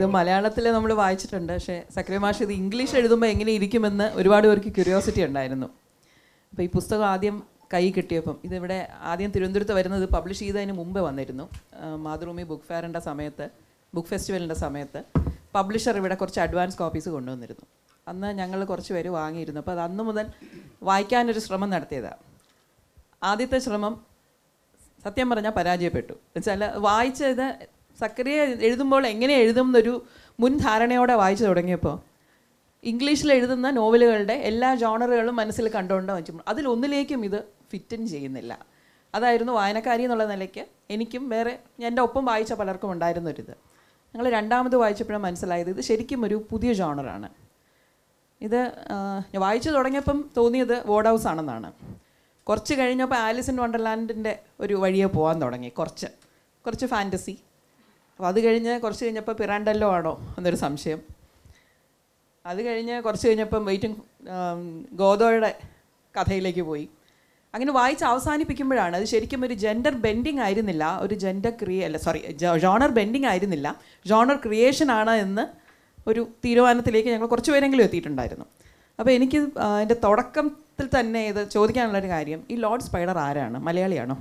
ഇത് മലയാളത്തിൽ നമ്മൾ വായിച്ചിട്ടുണ്ട് പക്ഷേ സക്രിയ മാഷ് ഇത് ഇംഗ്ലീഷ് എഴുതുമ്പോൾ എങ്ങനെ ഇരിക്കുമെന്ന് ഒരുപാട് പേർക്ക് ക്യൂരിയോസിറ്റി ഉണ്ടായിരുന്നു അപ്പോൾ ഈ പുസ്തകം ആദ്യം കൈ കിട്ടിയപ്പം ഇതിവിടെ ആദ്യം തിരുവനന്തപുരത്ത് വരുന്നത് പബ്ലിഷ് ചെയ്തതിന് മുമ്പേ വന്നിരുന്നു ആ, മാതൃഭൂമി ബുക്ക് ഫെയറിൻ്റെ സമയത്ത് ബുക്ക് ഫെസ്റ്റിവലിൻ്റെ സമയത്ത് പബ്ലിഷർ ഇവിടെ കുറച്ച് അഡ്വാൻസ് കോപ്പീസ് കൊണ്ടുവന്നിരുന്നു അന്ന് ഞങ്ങൾ കുറച്ച് പേര് വാങ്ങിയിരുന്നു അപ്പോൾ അത് അന്ന് മുതൽ വായിക്കാനൊരു ശ്രമം നടത്തിയതാണ് ആദ്യത്തെ ശ്രമം സത്യം പറഞ്ഞാൽ പരാജയപ്പെട്ടു എന്നുവെച്ചാൽ വായിച്ചത് സക്രിയ എഴുതുമ്പോൾ എങ്ങനെ എഴുതും എന്നൊരു മുൻ ധാരണയോടെ വായിച്ചു തുടങ്ങിയപ്പോൾ ഇംഗ്ലീഷിൽ എഴുതുന്ന നോവലുകളുടെ എല്ലാ ജോണറുകളും മനസ്സിൽ കണ്ടുകൊണ്ട് വായിച്ചു അതിലൊന്നിലേക്കും ഇത് ഫിറ്റിൻ ചെയ്യുന്നില്ല അതായിരുന്നു വായനക്കാരി എന്നുള്ള നിലയ്ക്ക് എനിക്കും വേറെ എൻ്റെ ഒപ്പം വായിച്ച പലർക്കും ഉണ്ടായിരുന്നൊരിത് ഞങ്ങൾ രണ്ടാമത് വായിച്ചപ്പോഴാണ് മനസ്സിലായത് ഇത് ശരിക്കും ഒരു പുതിയ ജോണറാണ് ഇത് ആ, ഞാൻ വായിച്ചു തുടങ്ങിയപ്പം തോന്നിയത് വോർഡ് ഹൗസ് ആണെന്നാണ് കുറച്ച് കഴിഞ്ഞപ്പോൾ ആലിസ് ഇൻ വണ്ടർലാൻഡിൻ്റെ ഒരു വഴിയെ പോകാൻ തുടങ്ങി കുറച്ച് കുറച്ച് ഫാൻറ്റസി അപ്പോൾ അത് കഴിഞ്ഞ് കുറച്ച് കഴിഞ്ഞപ്പോൾ പിറാണ്ടല്ലോ ആണോ എന്നൊരു സംശയം അത് കഴിഞ്ഞ് കുറച്ച് കഴിഞ്ഞപ്പം വെയിറ്റിംഗ് ഗോദോയുടെ കഥയിലേക്ക് പോയി അങ്ങനെ വായിച്ച് അവസാനിപ്പിക്കുമ്പോഴാണ് അത് ശരിക്കും ഒരു ജെൻഡർ ബെൻഡിങ് ആയിരുന്നില്ല ഒരു ജെൻഡർ ക്രിയ അല്ല സോറി ജോണർ ബെൻഡിങ് ആയിരുന്നില്ല ജോണർ ക്രിയേഷൻ ആണ് എന്ന് ഒരു തീരുമാനത്തിലേക്ക് ഞങ്ങൾ കുറച്ച് പേരെങ്കിലും എത്തിയിട്ടുണ്ടായിരുന്നു അപ്പോൾ എനിക്ക് ആ, എൻ്റെ തുടക്കത്തിൽ തന്നെ ഇത് ചോദിക്കാനുള്ളൊരു കാര്യം ഈ ലോർഡ് സ്പൈഡർ ആരാണ് മലയാളിയാണോ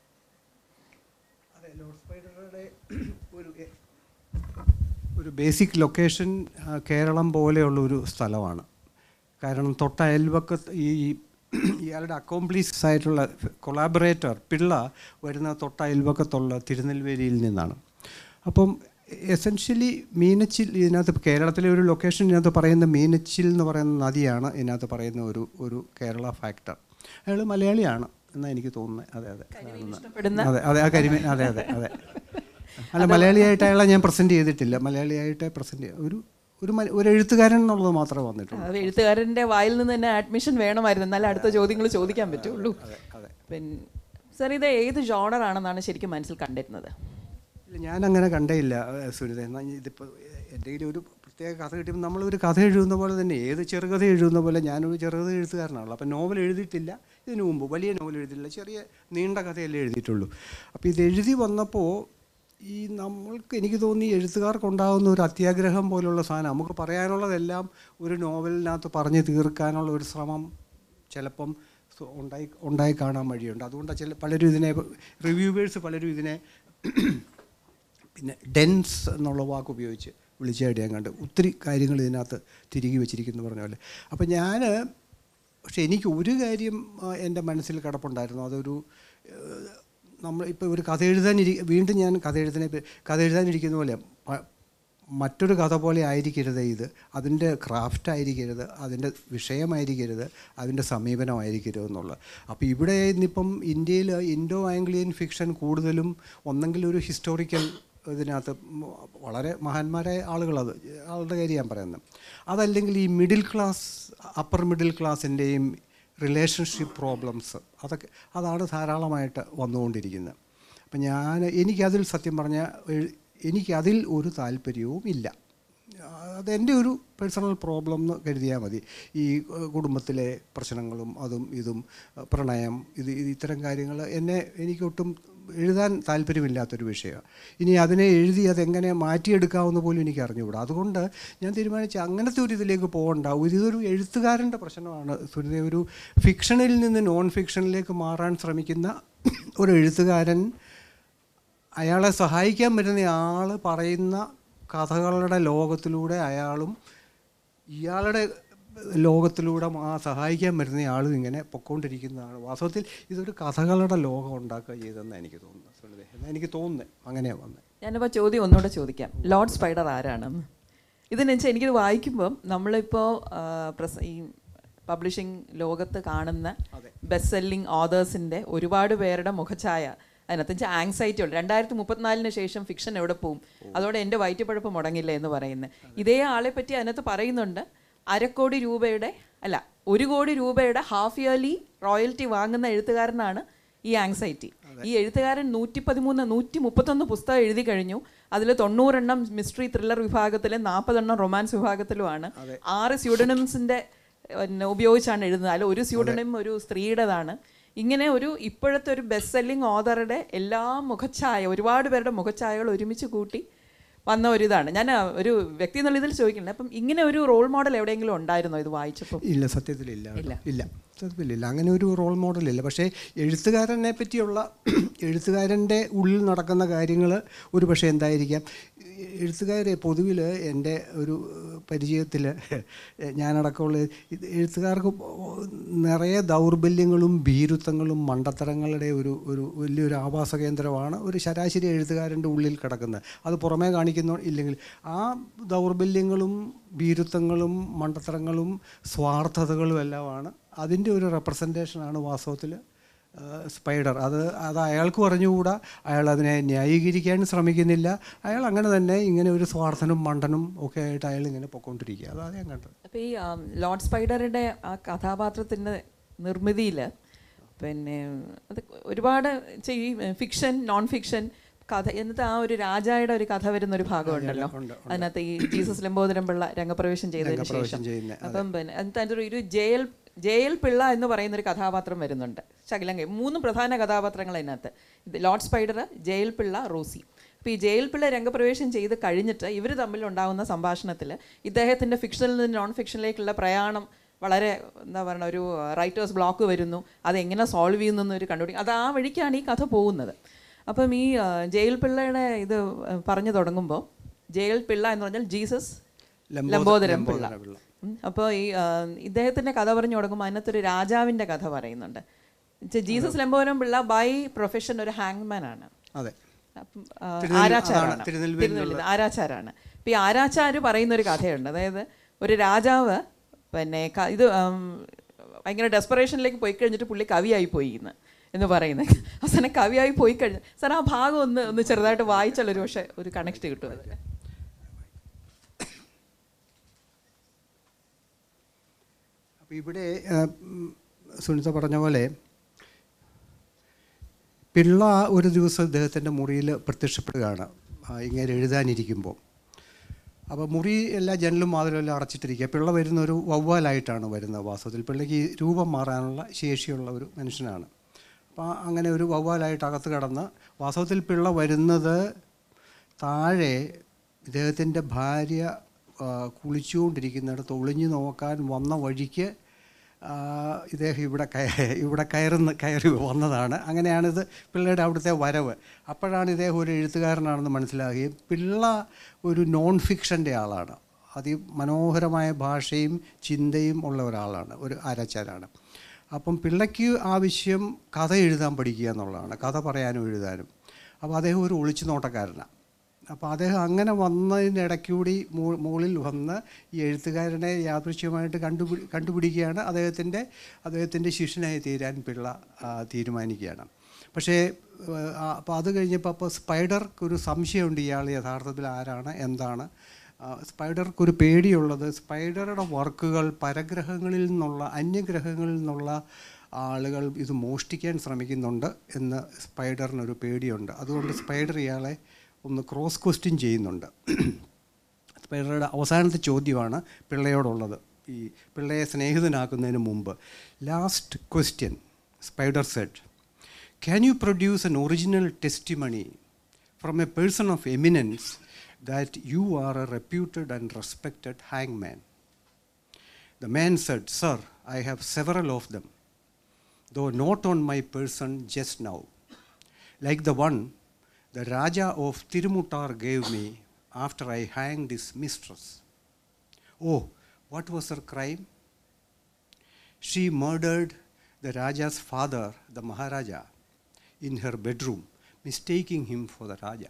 അതെ ലോർഡ് സ്പൈഡറുടെ ഒരു ഒരു ബേസിക് ലൊക്കേഷൻ ആ, കേരളം പോലെയുള്ള ഒരു സ്ഥലമാണ് കാരണം തൊട്ട അയൽവക്കത്ത് ഈ ഇയാളുടെ അക്കോംപ്ലീസ് ആയിട്ടുള്ള കൊളാബറേറ്റർ പിള്ള വരുന്ന തൊട്ട അയൽവക്കത്തുള്ള തിരുനെൽവേലിയിൽ നിന്നാണ് അപ്പം എസെൻഷ്യലി മീനച്ചിൽ ഇതിനകത്ത് കേരളത്തിലെ ഒരു ലൊക്കേഷൻ ഇതിനകത്ത് പറയുന്ന മീനച്ചിൽ എന്ന് പറയുന്ന നദിയാണ് ഇതിനകത്ത് പറയുന്ന ഒരു ഒരു കേരള ഫാക്ടർ അയാൾ മലയാളിയാണ് എന്നാണ് എനിക്ക് തോന്നുന്നത് അതെ അതെ ഇഷ്ടപ്പെടുന്ന അതെ അതെ ആ കരിമീൻ അതെ അതെ അതെ അല്ല മലയാളിയായിട്ട് അയാളെ ഞാൻ പ്രസൻറ്റ് ചെയ്തിട്ടില്ല മലയാളിയായിട്ട് പ്രസൻറ്റ് ഒരു ഒരു മല- ഒരു എഴുത്തുകാരൻ എന്നുള്ളത് മാത്രമേ വന്നിട്ടുള്ളൂ അത് എഴുത്തുകാരൻ്റെ വായിൽ നിന്ന് തന്നെ അഡ്മിഷൻ വേണമായിരുന്നു എന്നാലേ അടുത്ത ചോദ്യങ്ങൾ ചോദിക്കാൻ പറ്റുള്ളൂ അതെ പിന്നെ സാർ ഇത് ഏത് ജോണർ ആണെന്നാണ് ശരിക്കും മനസ്സിൽ കണ്ടിരുന്നത് ഇല്ല ഞാൻ അങ്ങനെ കണ്ടേയില്ല ഏഹ്, സുനിത എന്നാൽ ഇതിപ്പോൾ എൻ്റെ കയ്യിൽ ഒരു പ്രത്യേക കഥ കിട്ടിയപ്പോൾ നമ്മളൊരു കഥ എഴുതുന്ന പോലെ തന്നെ ഏത് ചെറുകഥ എഴുതുന്ന പോലെ ഞാനൊരു ചെറുകഥ എഴുത്തുകാരനാണല്ലോ അപ്പം നോവൽ എഴുതിയിട്ടില്ല ഇതിനു മുമ്പ് വലിയ നോവൽ എഴുതിയിട്ടില്ല ചെറിയ നീണ്ട കഥയല്ലേ എഴുതിയിട്ടുള്ളൂ അപ്പോൾ ഇത് എഴുതി വന്നപ്പോൾ ഈ നമ്മൾക്ക് എനിക്ക് തോന്നി എഴുത്തുകാർക്കുണ്ടാകുന്ന ഒരു അത്യാഗ്രഹം പോലുള്ള സാധനം നമുക്ക് പറയാനുള്ളതെല്ലാം ഒരു നോവലിനകത്ത് പറഞ്ഞു തീർക്കാനുള്ള ഒരു ശ്രമം ചിലപ്പം സു- ഉണ്ടായി ഉണ്ടായി കാണാൻ വഴിയുണ്ട് അതുകൊണ്ട് ചില പലരും ഇതിനെ റിവ്യൂവേഴ്സ് പലരും ഇതിനെ പിന്നെ ഡെൻസ് എന്നുള്ള വാക്ക് ഉപയോഗിച്ച് വിളിച്ചായിട്ട് ഞാൻ കണ്ട് ഒത്തിരി കാര്യങ്ങൾ ഇതിനകത്ത് തിരികെ വെച്ചിരിക്കുന്നു പറഞ്ഞ പോലെ അപ്പം ഞാൻ പക്ഷെ എനിക്ക് ഒരു കാര്യം ആ, എൻ്റെ മനസ്സിൽ കിടപ്പുണ്ടായിരുന്നു അതൊരു ഏഹ്, നമ്മൾ ഇപ്പോൾ ഒരു കഥ എഴുതാനിരി വീണ്ടും ഞാൻ കഥ എഴുതാനെ കഥ എഴുതാനിരിക്കുന്ന പോലെ പ- മറ്റൊരു കഥ പോലെ ആയിരിക്കരുത് ഇത് അതിൻ്റെ ക്രാഫ്റ്റ് ആയിരിക്കരുത് അതിൻ്റെ വിഷയമായിരിക്കരുത് അതിൻ്റെ സമീപനമായിരിക്കരുത് എന്നുള്ളത് അപ്പോൾ ഇവിടെ ഇന്നിപ്പം ഇന്ത്യയിൽ ഇൻഡോ ആംഗ്ലിയൻ ഫിക്ഷൻ കൂടുതലും ഒന്നെങ്കിൽ ഒരു ഹിസ്റ്റോറിക്കൽ ഇതിനകത്ത് മ- വളരെ മഹാന്മാരായ ആളുകളത് ആളുടെ കാര്യം ഞാൻ പറയുന്നത് അതല്ലെങ്കിൽ ഈ മിഡിൽ ക്ലാസ് അപ്പർ മിഡിൽ ക്ലാസ്സിൻ്റെയും റിലേഷൻഷിപ്പ് പ്രോബ്ലംസ് അതൊക്കെ അതാണ് ധാരാളമായിട്ട് വന്നുകൊണ്ടിരിക്കുന്നത് അപ്പം ഞാൻ എനിക്കതിൽ സത്യം പറഞ്ഞാൽ എഴു- എനിക്കതിൽ ഒരു താല്പര്യവും ഇല്ല അതെൻ്റെ ഒരു പേഴ്സണൽ പ്രോബ്ലം എന്ന് കരുതിയാൽ മതി ഈ ഏഹ്, കുടുംബത്തിലെ പ്രശ്നങ്ങളും അതും ഇതും ഏഹ്, പ്രണയം ഇത് ഇത് ഇത്തരം കാര്യങ്ങൾ എന്നെ എനിക്കൊട്ടും എഴുതാൻ താല്പര്യമില്ലാത്തൊരു വിഷയമാണ് ഇനി അതിനെ എഴുതി അതെങ്ങനെ മാറ്റിയെടുക്കാവുന്ന പോലും എനിക്ക് അറിഞ്ഞുകൂടാ അതുകൊണ്ട് ഞാൻ തീരുമാനിച്ചു അങ്ങനത്തെ ഒരു ഇതിലേക്ക് പോകണ്ട ഒരു ഇതൊരു എഴുത്തുകാരൻ്റെ പ്രശ്നമാണ് സുനിത ഒരു ഫിക്ഷനിൽ നിന്ന് നോൺ ഫിക്ഷനിലേക്ക് മാറാൻ ശ്രമിക്കുന്ന ഒരു എഴുത്തുകാരൻ അയാളെ സഹായിക്കാൻ പറ്റുന്ന ആൾ പറയുന്ന കഥകളുടെ ലോകത്തിലൂടെ അയാളും ഇയാളുടെ ലോകത്തിലൂടെ ആ സഹായിക്കാൻ പറ്റുന്ന ആളും ഇങ്ങനെ പൊക്കോണ്ടിരിക്കുന്നതാണ് വാസ്തവത്തിൽ ഇതൊരു കഥകളുടെ ലോകം ഉണ്ടാക്കുക ചെയ്തെന്നാണ് എനിക്ക് തോന്നുന്നത് സുനിതേ എന്നാണ് എനിക്ക് തോന്നുന്നത് അങ്ങനെയാണ് വന്നത് ഞാനിപ്പോൾ ചോദ്യം ഒന്നുകൂടെ ചോദിക്കാം ലോർഡ് സ്പൈഡർ ആരാണെന്ന് ഇതെന്ന് വെച്ചാൽ എനിക്കിത് വായിക്കുമ്പം നമ്മളിപ്പോൾ പ്രസ ഈ പബ്ലിഷിംഗ് ലോകത്ത് കാണുന്ന ബെസ്റ്റ് സെല്ലിംഗ് ഓതേഴ്സിൻ്റെ ഒരുപാട് പേരുടെ മുഖഛായ അതിനകത്ത് വെച്ചാൽ ആങ്സൈറ്റി ഉണ്ട് രണ്ടായിരത്തി മുപ്പത്തിനാലിന് ശേഷം ഫിക്ഷൻ എവിടെ പോവും അതോടെ എൻ്റെ വയറ്റുപഴപ്പ് മുടങ്ങില്ല എന്ന് പറയുന്നത് ഇതേ ആളെ പറ്റി അതിനകത്ത് പറയുന്നുണ്ട് അരക്കോടി രൂപയുടെ അല്ല ഒരു കോടി രൂപയുടെ ഹാഫ് ഇയർലി റോയൽറ്റി വാങ്ങുന്ന എഴുത്തുകാരനാണ് ഈ ആങ്സൈറ്റി ഈ എഴുത്തുകാരൻ നൂറ്റി പതിമൂന്ന് നൂറ്റി മുപ്പത്തൊന്ന് പുസ്തകം എഴുതി കഴിഞ്ഞു അതിൽ തൊണ്ണൂറെണ്ണം മിസ്റ്ററി ത്രില്ലർ വിഭാഗത്തിലും നാൽപ്പതെണ്ണം റൊമാൻസ് വിഭാഗത്തിലുമാണ് ആറ് സ്യൂഡനിംസിൻ്റെ ഉപയോഗിച്ചാണ് എഴുതുന്നത് അതിൽ ഒരു സ്യൂഡനും ഒരു സ്ത്രീയുടേതാണ് ഇങ്ങനെ ഒരു ഇപ്പോഴത്തെ ഒരു ബെസ്റ്റ് സെല്ലിംഗ് ഓതറുടെ എല്ലാ മുഖച്ഛായ ഒരുപാട് പേരുടെ മുഖച്ഛായകൾ ഒരുമിച്ച് കൂട്ടി വന്ന ഒരു ഇതാണ് ഞാൻ ആ, ഒരു വ്യക്തി എന്നുള്ള ഇതിൽ ചോദിക്കുന്നില്ല അപ്പം ഇങ്ങനെ ഒരു റോൾ മോഡൽ എവിടെയെങ്കിലും ഉണ്ടായിരുന്നോ ഇത് വായിച്ചപ്പോൾ ഇല്ല സത്യത്തിലില്ല കേട്ടോ. ഇല്ല. ഇല്ല സത്യത്തിലില്ല അങ്ങനെ ഒരു റോൾ മോഡലില്ല പക്ഷേ എഴുത്തുകാരനെ പറ്റിയുള്ള എഴുത്തുകാരൻ്റെ ഉള്ളിൽ നടക്കുന്ന കാര്യങ്ങൾ ഒരു പക്ഷേ എന്തായിരിക്കാം എഴുത്തുകാരെ പൊതുവിൽ എൻ്റെ ഒരു പരിചയത്തിൽ ഞാനടക്കമുള്ള ഇത് എഴുത്തുകാർക്ക് നിറയെ ദൗർബല്യങ്ങളും ഭീരുത്വങ്ങളും മണ്ടത്തരങ്ങളുടെ ഒരു ഒരു വലിയൊരു ആവാസ കേന്ദ്രമാണ് ഒരു ശരാശരി എഴുത്തുകാരൻ്റെ ഉള്ളിൽ കിടക്കുന്നത് അത് പുറമേ കാണിക്കുന്ന ഇല്ലെങ്കിൽ ആ ദൗർബല്യങ്ങളും ഭീരുത്വങ്ങളും മണ്ടത്തരങ്ങളും സ്വാർത്ഥതകളും എല്ലാമാണ് അതിൻ്റെ ഒരു റെപ്രസെൻറ്റേഷനാണ് വാസ്തവത്തിൽ സ്പൈഡർ അത് അത് അയാൾക്ക് പറഞ്ഞുകൂടാ അയാൾ അതിനെ ന്യായീകരിക്കാൻ ശ്രമിക്കുന്നില്ല അയാൾ അങ്ങനെ തന്നെ ഇങ്ങനെ ഒരു സ്വാർത്ഥനും മണ്ടനും ഒക്കെ ആയിട്ട് അയാൾ ഇങ്ങനെ പൊക്കോണ്ടിരിക്കുക അതാണ് ഞാൻ കണ്ടത് അപ്പോൾ ഈ ആം, ലോർഡ് സ്പൈഡറുടെ ആ കഥാപാത്രത്തിൻ്റെ നിർമ്മിതിയിൽ പിന്നെ അത് ഒരുപാട് ചെയ്- ഫിക്ഷൻ നോൺ ഫിക്ഷൻ കഥ എന്നിട്ട് ആ ഒരു രാജായുടെ ഒരു കഥ വരുന്ന ഒരു ഭാഗമുണ്ടല്ലോ ഉണ്ട്, അതിനകത്ത് ഈ ജീസസ് ലംബോദരം പിള്ള രംഗപ്രവേശം ചെയ്തതിന് രംഗപ്രവേശം ശേഷം ചെയ്യുന്ന, അപ്പം പിന്നെ എന്നിട്ട് അതിൻ്റെ ഒരു- ഒരു ജയിൽ ജയിൽ പിള്ള എന്ന് പറയുന്ന ഒരു കഥാപാത്രം വരുന്നുണ്ട് ശകിലങ്ക മൂന്ന് പ്രധാന കഥാപാത്രങ്ങൾ അതിനകത്ത് ഇത് lord spider jail Pillai Rosie അപ്പോൾ ഈ ജയിൽ പിള്ള രംഗപ്രവേശം ചെയ്ത് കഴിഞ്ഞിട്ട് ഇവർ തമ്മിൽ ഉണ്ടാകുന്ന സംഭാഷണത്തിൽ ഇദ്ദേഹത്തിൻ്റെ ഫിക്ഷനിൽ നിന്ന് നോൺ ഫിക്ഷനിലേക്കുള്ള പ്രയാണം വളരെ എന്താ പറയുക ഒരു റൈറ്റേഴ്സ് ബ്ലോക്ക് വരുന്നു അതെങ്ങനെ സോൾവ് ചെയ്യുന്നു എന്നൊരു കണ്ടുപിടിക്കും അത് ആ വഴിക്കാണ് ഈ കഥ പോകുന്നത് അപ്പം ഈ ആ, ജയിൽ പിള്ളയുടെ ഇത് ആ, പറഞ്ഞു തുടങ്ങുമ്പോൾ ജയിൽ പിള്ള എന്ന് പറഞ്ഞാൽ ജീസസ് ലംബോദ- ലംബോദരം പിള്ള ലംബോദര പിള്ള. അപ്പോൾ ഈ ആ, ഇദ്ദേഹത്തിൻ്റെ കഥ പറഞ്ഞു തുടങ്ങുമ്പോൾ അതിനകത്തൊരു രാജാവിൻ്റെ കഥ പറയുന്നുണ്ട് ചെ- Jesus Lambodaram Pillai by profession ഒരു ഹാങ്മാൻ ആണ് അതെ അപ്പം, ആ, തിരുനെൽ- ആരാച്ചാരാണ് അതാണ് തിരുനെൽവേലിയിലുള്ള- തിരുനെൽവേലി ആരാച്ചാരാണ് ഇപ്പം ഈ ആരാച്ചാര് പറയുന്ന ഒരു കഥയുണ്ട് അതായത് ഒരു രാജാവ് പിന്നെ ക- ഇത് ആം, ഭയങ്കര ഡെസ്പറേഷനിലേക്ക് പോയി കഴിഞ്ഞിട്ട് പുള്ളി കവിയായി പോയി എന്ന് എന്ന് പറയുന്നത് അവസാനം കവിയായി പോയി കഴിഞ്ഞ് സാർ ആ ഭാഗം ഒന്ന് ഒന്ന് ചെറുതായിട്ട് വായിച്ചാൽ ഒരു പക്ഷേ ഒരു കണക്ട് കിട്ടും അതിൽ അപ്പോൾ ഇവിടെ ആ, ഉം, സുനിത പറഞ്ഞ പോലെ പിള്ള ഒരു ദിവസം ഇദ്ദേഹത്തിൻ്റെ മുറിയിൽ പ്രത്യക്ഷപ്പെടുകയാണ് ആ, ഇങ്ങനെ എഴുതാനിരിക്കുമ്പോൾ അപ്പോൾ മുറി എല്ലാ ജനലും വാതിലെല്ലാം അടച്ചിട്ടിരിക്കുക പിള്ള വരുന്ന ഒരു വവ്വാലായിട്ടാണ് വരുന്നത് വാസ്തവത്തിൽ പിള്ളയ്ക്ക് ഈ രൂപം മാറാനുള്ള ശേഷിയുള്ള ഒരു മനുഷ്യനാണ് അപ്പോൾ അങ്ങനെ ഒരു വവ്വാലായിട്ട് അകത്ത് കടന്ന് വാസ്തവത്തിൽ പിള്ള വരുന്നത് താഴെ ഇദ്ദേഹത്തിൻ്റെ ഭാര്യ ആ, കുളിച്ചുകൊണ്ടിരിക്കുന്നിടത്ത് ഒളിഞ്ഞു നോക്കാൻ വന്ന വഴിക്ക് ആ, ഇദ്ദേഹം ഇവിടെ കയ ഇവിടെ കയറുന്ന കയറി വന്നതാണ് അങ്ങനെയാണിത് പിള്ളയുടെ അവിടുത്തെ വരവ് അപ്പോഴാണ് ഇദ്ദേഹം ഒരു എഴുത്തുകാരനാണെന്ന് മനസ്സിലാകുകയും പിള്ള ഒരു നോൺ ഫിക്ഷൻ്റെ ആളാണ് അതിമനോഹരമായ ഭാഷയും ചിന്തയും ഉള്ള ഒരാളാണ് ഒരു ആരാച്ചാരാണ് അപ്പം പിള്ളയ്ക്ക് ആവശ്യം കഥ എഴുതാൻ പഠിക്കുക എന്നുള്ളതാണ് കഥ പറയാനും എഴുതാനും അപ്പോൾ അദ്ദേഹം ഒരു ഒളിച്ചു നോട്ടക്കാരനാണ് അപ്പോൾ അദ്ദേഹം അങ്ങനെ വന്നതിനിടയ്ക്കൂടി മൂ- മുകളിൽ വന്ന് ഈ എഴുത്തുകാരനെ യാദൃശ്യമായിട്ട് കണ്ടുപിടി കണ്ടുപിടിക്കുകയാണ് അദ്ദേഹത്തിൻ്റെ അദ്ദേഹത്തിൻ്റെ ശിഷ്യനായി തീരാൻ പിള്ള ആ, തീരുമാനിക്കുകയാണ് പക്ഷേ അപ്പോൾ അത് കഴിഞ്ഞപ്പോൾ അപ്പോൾ സ്പൈഡർക്ക് ഒരു സംശയമുണ്ട് ഇയാൾ യഥാർത്ഥത്തിൽ ആരാണ് എന്താണ് ആ, സ്പൈഡർക്കൊരു പേടിയുള്ളത് സ്പൈഡറുടെ വർക്കുകൾ പരഗ്രഹങ്ങളിൽ നിന്നുള്ള അന്യഗ്രഹങ്ങളിൽ നിന്നുള്ള ആളുകൾ ഇത് മോഷ്ടിക്കാൻ ശ്രമിക്കുന്നുണ്ട് എന്ന് സ്പൈഡറിനൊരു പേടിയുണ്ട് അതുകൊണ്ട് സ്പൈഡർ ഇയാളെ ഒന്ന് ക്രോസ് ക്വസ്റ്റ്യൻ ചെയ്യുന്നുണ്ട് സ്പൈഡറുടെ അവസാനത്തെ ചോദ്യമാണ് പിള്ളയോടുള്ളത് ഈ പിള്ളയെ സ്നേഹിതനാക്കുന്നതിന് മുമ്പ് last question spider said can you produce an original testimony from a person of eminence that you are a reputed and respected ഹാങ്മാൻ The man said, Sir, I have several of them, though not on my person just now, like the one the Raja of Tirumutar gave me after I hanged his mistress. Oh, what was her crime? She murdered the Raja's father, the Maharaja, in her bedroom, mistaking him for the Raja.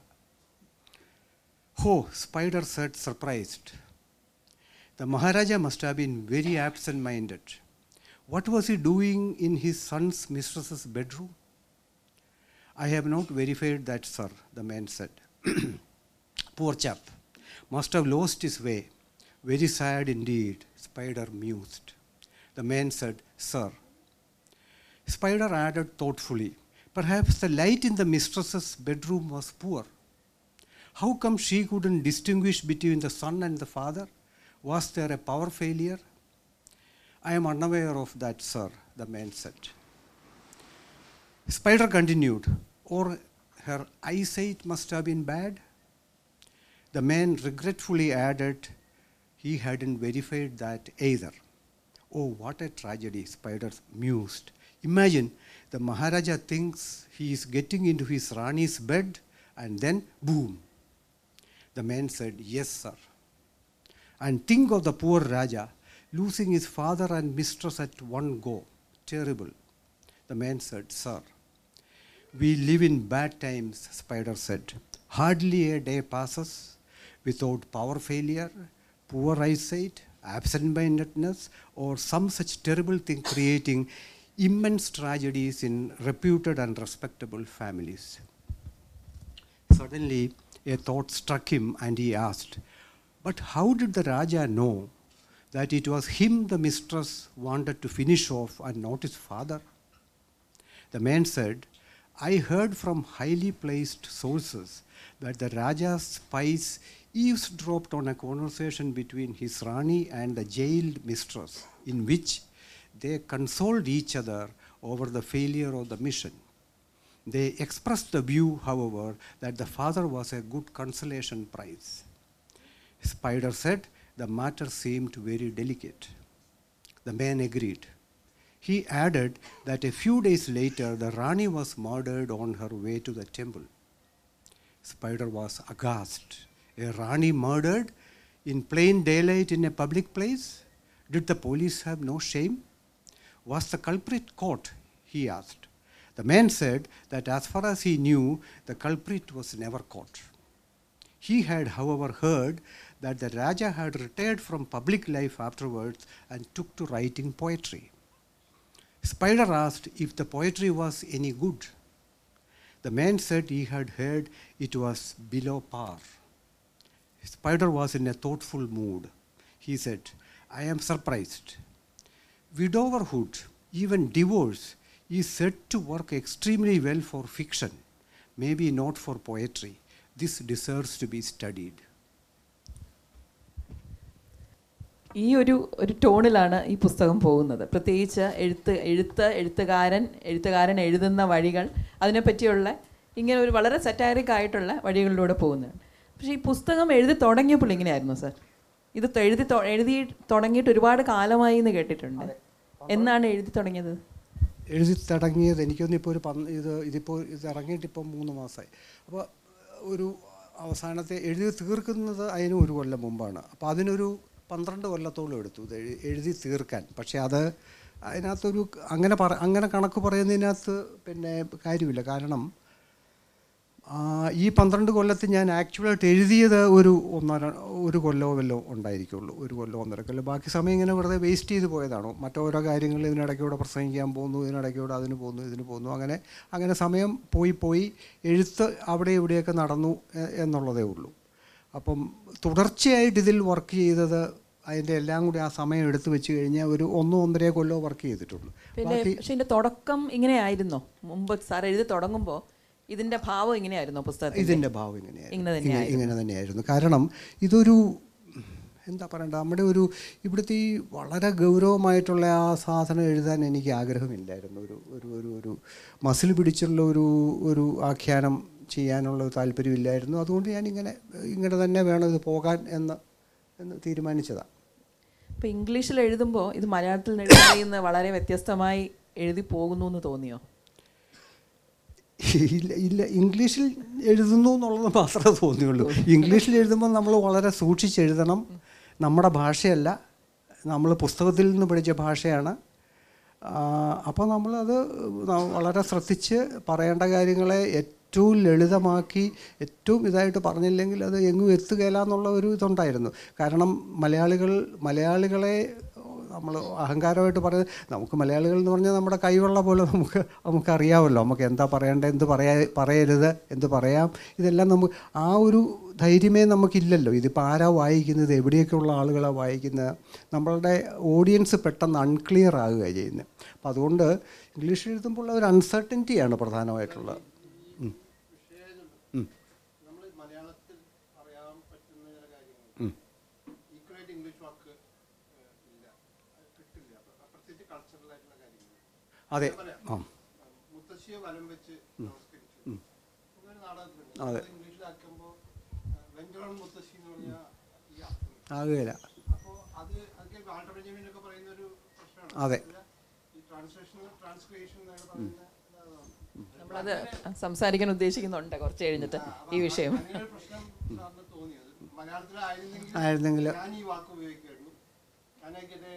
Oh, Spider said, surprised. The Maharaja must have been very absent minded. What was he doing in his son's mistress's bedroom? I have not verified that, sir, the man said. Poor chap, must have lost his way. Very sad indeed, Spider mused. The man said, Sir. Spider added thoughtfully, Perhaps the light in the mistress's bedroom was poor. How come she couldn't distinguish between the son and the father? Was there a power failure? I am unaware of that, sir, the man said. Spider continued, or her eyesight must have been bad. The man regretfully added he hadn't verified that either. Oh, what a tragedy, Spider mused. Imagine the Maharaja thinks he is getting into his Rani's bed and then boom. The man said, Yes, sir. And think of the poor Raja losing his father and mistress at one go. Terrible. The man said, Sir, we live in bad times, Spider said. Hardly a day passes without power failure, poor eyesight, absent mindedness, or some such terrible thing creating immense tragedies in reputed and respectable families. Suddenly, a thought struck him and he asked, But how did the Raja know that it was him the mistress wanted to finish off and not his father? The man said, I heard from highly placed sources that the Raja's spies eavesdropped on a conversation between his Rani and the jailed mistress, in which they consoled each other over the failure of the mission. They expressed the view, however, that the father was a good consolation prize. Spider said the matter seemed very delicate. The man agreed. He added that a few days later the Rani was murdered on her way to the temple. Spider was aghast. A Rani murdered in plain daylight in a public place? Did the police have no shame? Was the culprit caught? He asked. The man said that as far as he knew, the culprit was never caught. He had, however, heard that the Raja had retired from public life afterwards and took to writing poetry. Spider asked if the poetry was any good. The man said he had heard it was below par. Spider was in a thoughtful mood. He said, I am surprised. Widowerhood, even divorce, is said to work extremely well for fiction, maybe not for poetry. This deserves to be studied. ഈ ഒരു ഒരു ടോണിലാണ് ഈ പുസ്തകം പോകുന്നത് പ്രത്യേകിച്ച് എഴുത്ത് എഴുത്ത് എഴുത്തുകാരൻ എഴുത്തുകാരൻ എഴുതുന്ന വഴികൾ അതിനെപ്പറ്റിയുള്ള ഇങ്ങനെ ഒരു വളരെ സെറ്റാരിക് ആയിട്ടുള്ള വഴികളിലൂടെ പോകുന്നതാണ് പക്ഷേ ഈ പുസ്തകം എഴുതി തുടങ്ങിയപ്പോൾ ഇങ്ങനെയായിരുന്നു സാർ ഇത് ത- എഴുതി തൊ- എഴുതി തുടങ്ങിയിട്ട് ഒരുപാട് കാലമായി എന്ന് കേട്ടിട്ടുണ്ട് എന്നാണ് എഴുതി തുടങ്ങിയത് എഴുതി തുടങ്ങിയത് എനിക്കൊന്നും ഇപ്പോൾ ഒരു പന്ത് ഇത് ഇതിപ്പോൾ ഇത് ഇറങ്ങിയിട്ട് ഇപ്പോൾ മൂന്ന് മാസമായി അപ്പോൾ ഒരു അവസാനത്തെ എഴുതി തീർക്കുന്നത് അതിന് ഒരു കൊല്ലം മുമ്പാണ് അപ്പോൾ അതിനൊരു പന്ത്രണ്ട് കൊല്ലത്തോളം എടുത്തു ഇത് എഴു- എഴുതി തീർക്കാൻ പക്ഷേ അത് അതിനകത്തൊരു അങ്ങനെ പറ അങ്ങനെ കണക്ക് പറയുന്നതിനകത്ത് പിന്നെ കാര്യമില്ല കാരണം ആ, ഈ പന്ത്രണ്ട് കൊല്ലത്തിൽ ഞാൻ ആക്ച്വലായിട്ട് എഴുതിയത് ഒരു ഒന്നര ഒരു കൊല്ലമോ വല്ലോ ഉണ്ടായിരിക്കുള്ളൂ ഒരു കൊല്ലം ഒന്നര കൊല്ലം ബാക്കി സമയം ഇങ്ങനെ വെറുതെ വേസ്റ്റ് ചെയ്ത് പോയതാണോ മറ്റോരോ കാര്യങ്ങൾ ഇതിനിടയ്ക്കൂടെ പ്രസംഗിക്കാൻ പോകുന്നു ഇതിനിടയ്ക്കൂടെ അതിന് പോകുന്നു ഇതിന് പോകുന്നു അങ്ങനെ അങ്ങനെ സമയം പോയി പോയി എഴുത്ത് അവിടെ ഇവിടെയൊക്കെ നടന്നു എ- എന്നുള്ളതേ ഉള്ളൂ അപ്പം തുടർച്ചയായിട്ട് ഇതിൽ വർക്ക് ചെയ്തത് അതിൻ്റെ എല്ലാം കൂടി ആ സമയം എടുത്തു വെച്ച് കഴിഞ്ഞാൽ ഒരു ഒന്നോ ഒന്നര കൊല്ലോ വർക്ക് ചെയ്തിട്ടുള്ളൂ പിന്നെ പക്ഷെ ഇതിന്റെ തുടക്കം ഇങ്ങനെയായിരുന്നോ മുമ്പ് സാർ എഴുതി തുടങ്ങുമ്പോൾ ഇതിന്റെ ഭാവം ഇങ്ങനെയായിരുന്നോ പുസ്തകത്തിൽ ഇതിൻ്റെ ഭാവം ഇങ്ങനെയായിരുന്നു ഇങ്ങനെ ഇങ്ങനെ തന്നെയായിരുന്നു. ഇങ്ങനെ തന്നെയായിരുന്നു കാരണം ഇതൊരു എന്താ പറയണ്ട നമ്മുടെ ഒരു ഇവിടുത്തെ ഈ വളരെ ഗൗരവമായിട്ടുള്ള ആ സാധനം എഴുതാൻ എനിക്ക് ആഗ്രഹമില്ലായിരുന്നു ഒരു ഒരു ഒരു ഒരു മസിൽ പിടിച്ചുള്ള ഒരു ഒരു ആഖ്യാനം ചെയ്യാനുള്ള ഒരു താല്പര്യമില്ലായിരുന്നു അതുകൊണ്ട് ഞാൻ ഇങ്ങനെ ഇങ്ങനെ തന്നെ വേണം ഇത് പോകാൻ എന്ന് എന്ന് തീരുമാനിച്ചതാണ് ഇപ്പൊ ഇംഗ്ലീഷിൽ എഴുതുമ്പോൾ ഇത് മലയാളത്തിൽ എഴുതുന്ന വളരെ വ്യത്യസ്തമായി എഴുതി പോകുന്നു എന്ന് തോന്നിയോ ഇല്ല ഇല്ല ഇംഗ്ലീഷിൽ എഴുതുന്നു എന്നുള്ളത് മാത്രമേ തോന്നിയുള്ളൂ ഇംഗ്ലീഷിൽ എഴുതുമ്പോൾ നമ്മൾ വളരെ സൂക്ഷിച്ചെഴുതണം നമ്മുടെ ഭാഷയല്ല നമ്മൾ പുസ്തകത്തിൽ നിന്ന് പഠിച്ച ഭാഷയാണ് അപ്പോൾ നമ്മളത് ന- വളരെ ശ്രദ്ധിച്ച് പറയേണ്ട കാര്യങ്ങളെ ഏറ്റവും ലളിതമാക്കി ഏറ്റവും ഇതായിട്ട് പറഞ്ഞില്ലെങ്കിൽ അത് എങ്ങും എത്തുകയില്ല എന്നുള്ള ഒരു ഇതുണ്ടായിരുന്നു കാരണം മലയാളികൾ മലയാളികളെ നമ്മൾ അഹങ്കാരമായിട്ട് പറയുന്നത് നമുക്ക് മലയാളികൾ എന്ന് പറഞ്ഞാൽ നമ്മുടെ കൈവെള്ള പോലെ നമുക്ക് നമുക്കറിയാമല്ലോ നമുക്ക് എന്താ പറയേണ്ടത് എന്ത് പറയാ പറയരുത് എന്ത് പറയാം ഇതെല്ലാം നമുക്ക് ആ ഒരു ധൈര്യമേ നമുക്കില്ലല്ലോ ഇതിപ്പോൾ ആരാ വായിക്കുന്നത് എവിടെയൊക്കെയുള്ള ആളുകളാണ് വായിക്കുന്നത് നമ്മളുടെ ഓഡിയൻസ് പെട്ടെന്ന് അൺക്ലിയർ ആകുകയാണ് ചെയ്യുന്നത് അപ്പം അതുകൊണ്ട് ഇംഗ്ലീഷ് എഴുതുമ്പോൾ ഉള്ള ഒരു അൺസർട്ടനിറ്റിയാണ് പ്രധാനമായിട്ടുള്ളത് ഉം. ഉം. നമ്മൾ മലയാളത്തിൽ പറയാൻ പറ്റുന്ന ചില കാര്യങ്ങൾ ഉം. ഈക്വലായിട്ട് ഇംഗ്ലീഷ് വാക്ക് ഏഹ്, ഇല്ല അത് കിട്ടില്ല അപ്പൊ പ്രത്യേകിച്ച് കൾച്ചറൽ ആയിട്ടുള്ള കാര്യങ്ങൾ അതെ പറയാം. ആ മുത്തശ്ശിയെ വലം വെച്ച് നമസ്കരിച്ചു ഉം. അങ്ങനെ നാടകത്തിലുണ്ട് അതെ. അത് ഇംഗ്ലീഷിലാക്കുമ്പോൾ ബംഗാൾ മുത്തശ്ശി എന്ന് പറഞ്ഞ ഈ അർത്ഥം ആകുകയില്ല അപ്പോൾ അത് അതൊക്കെ വാൾട്ടർ ബെഞ്ചമിൻ ഒക്കെ പറയുന്ന ഒരു പ്രശ്നമാണ് അതെ. ഈ ട്രാൻസ്ലേഷൻ ട്രാൻസ്ക്രിയേഷൻ എന്നൊക്കെ പറയുന്ന അതാണ്. നമ്മളത് സംസാരിക്കാൻ ഉദ്ദേശിക്കുന്നുണ്ട് കുറച്ച് കഴിഞ്ഞിട്ട് ഈ വിഷയം അങ്ങനെ ഒരു പ്രശ്നം സാറിന് തോന്നിയത് മലയാളത്തിലായിരുന്നെങ്കിൽ ആയിരുന്നെങ്കിൽ ഞാൻ ഈ വാക്ക് ഉപയോഗിക്കുമായിരുന്നു ഞാനൊക്കെ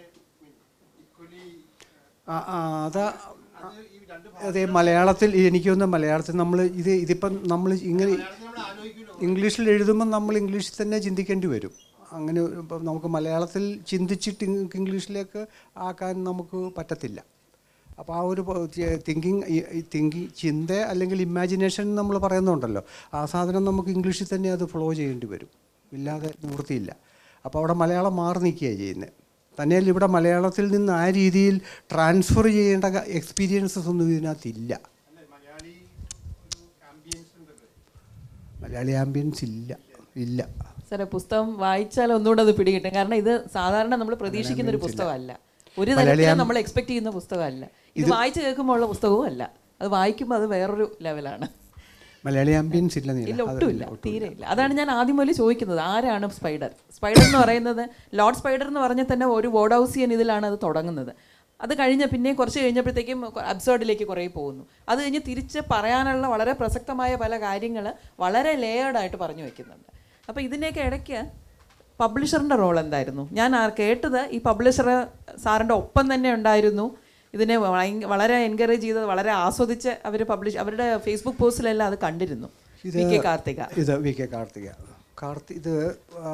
ഇക്വലി ആ ആ, അതാ അത് ഈ രണ്ട് അതെ മലയാളത്തിൽ എനിക്ക് തോന്നുന്നു മലയാളത്തിൽ നമ്മൾ ഇത് ഇതിപ്പം നമ്മൾ ഇങ്ങനെ മലയാളത്തിൽ നമ്മൾ ആലോചിക്കുമല്ലോ ഇംഗ്ലീഷിൽ എഴുതുമ്പോൾ നമ്മൾ ഇംഗ്ലീഷിൽ തന്നെ ചിന്തിക്കേണ്ടി വരും അങ്ങനെ ഇപ്പം നമുക്ക് മലയാളത്തിൽ ചിന്തിച്ചിട്ട് ഇങ് ഇംഗ്ലീഷിലേക്ക് ആക്കാൻ നമുക്ക് പറ്റത്തില്ല അപ്പോൾ ആ ഒരു തിങ്കിങ് തിങ്കിങ് ചിന്ത അല്ലെങ്കിൽ ഇമാജിനേഷൻ നമ്മൾ പറയുന്നുണ്ടല്ലോ ആ സാധനം നമുക്ക് ഇംഗ്ലീഷിൽ തന്നെ അത് ഫ്ലോ ചെയ്യേണ്ടി വരും ഇല്ലാതെ നിവൃത്തിയില്ല അപ്പോൾ അവിടെ മലയാളം മാറി നിൽക്കുകയാണ് ചെയ്യുന്നത് തന്നെയല്ല ഇവിടെ മലയാളത്തിൽ നിന്ന് ആ രീതിയിൽ ട്രാൻസ്ഫർ ചെയ്യേണ്ട എക്സ്പീരിയൻസസ് ഒന്നും ഇതിനകത്തില്ല അല്ലെ മലയാളി ഒരു ആംബിയൻസ് ഉണ്ടല്ലോ മലയാളി ആംബിയൻസ് ഇല്ല ഇല്ല സാറേ പുസ്തകം വായിച്ചാൽ ഒന്നുകൂടെ അത് പിടികിട്ടും കാരണം ഇത് സാധാരണ നമ്മൾ പ്രതീക്ഷിക്കുന്ന ഒരു പുസ്തകമല്ല ഒരു തരത്തിലും നമ്മൾ എക്സ്പെക്ട് ചെയ്യുന്ന പുസ്തകമല്ല ഇത് വായിച്ചു കേൾക്കുമ്പോൾ ഉള്ള പുസ്തകവും അല്ല അത് വായിക്കുമ്പോൾ അത് വേറൊരു ലെവലാണ് മലയാളി ആംബിയൻസ് ഇല്ല ഇല്ല നീല ഒട്ടുമില്ല തീരെ ഇല്ല അതാണ് ഞാൻ ആദ്യം മുതൽ ചോദിക്കുന്നത് ആരാണ് സ്പൈഡർ സ്പൈഡർ എന്ന് പറയുന്നത് ലോർഡ് സ്പൈഡർ എന്ന് പറഞ്ഞാൽ തന്നെ ഒരു വോർഡ് ഹൗസിയൻ ഇതിലാണ് അത് തുടങ്ങുന്നത് അത് കഴിഞ്ഞ് പിന്നെ കുറച്ച് കഴിഞ്ഞപ്പോഴത്തേക്കും അബ്സേർഡിലേക്ക് കുറേ പോകുന്നു അത് കഴിഞ്ഞ് തിരിച്ച് പറയാനുള്ള വളരെ പ്രസക്തമായ പല കാര്യങ്ങൾ വളരെ ലേയേർഡ് ആയിട്ട് പറഞ്ഞു വെക്കുന്നുണ്ട് അപ്പോൾ ഇതിൻ്റെയൊക്കെ ഇടയ്ക്ക് പബ്ലിഷറിൻ്റെ റോൾ എന്തായിരുന്നു ഞാൻ ആ കേട്ടത് ഈ പബ്ലിഷർ സാറിൻ്റെ ഒപ്പം തന്നെ ഉണ്ടായിരുന്നു ഇതിനെ ഭയങ്ക- വളരെ എൻകറേജ് ചെയ്ത് വളരെ ആസ്വദിച്ച് അവർ പബ്ലിഷ് അവരുടെ ഫേസ്ബുക്ക് പോസ്റ്റിലെല്ലാം അത് കണ്ടിരുന്നു വി കെ കാർത്തിക ഇത് വി കെ കാർത്തിക കാർത്തി ഇത് ആ,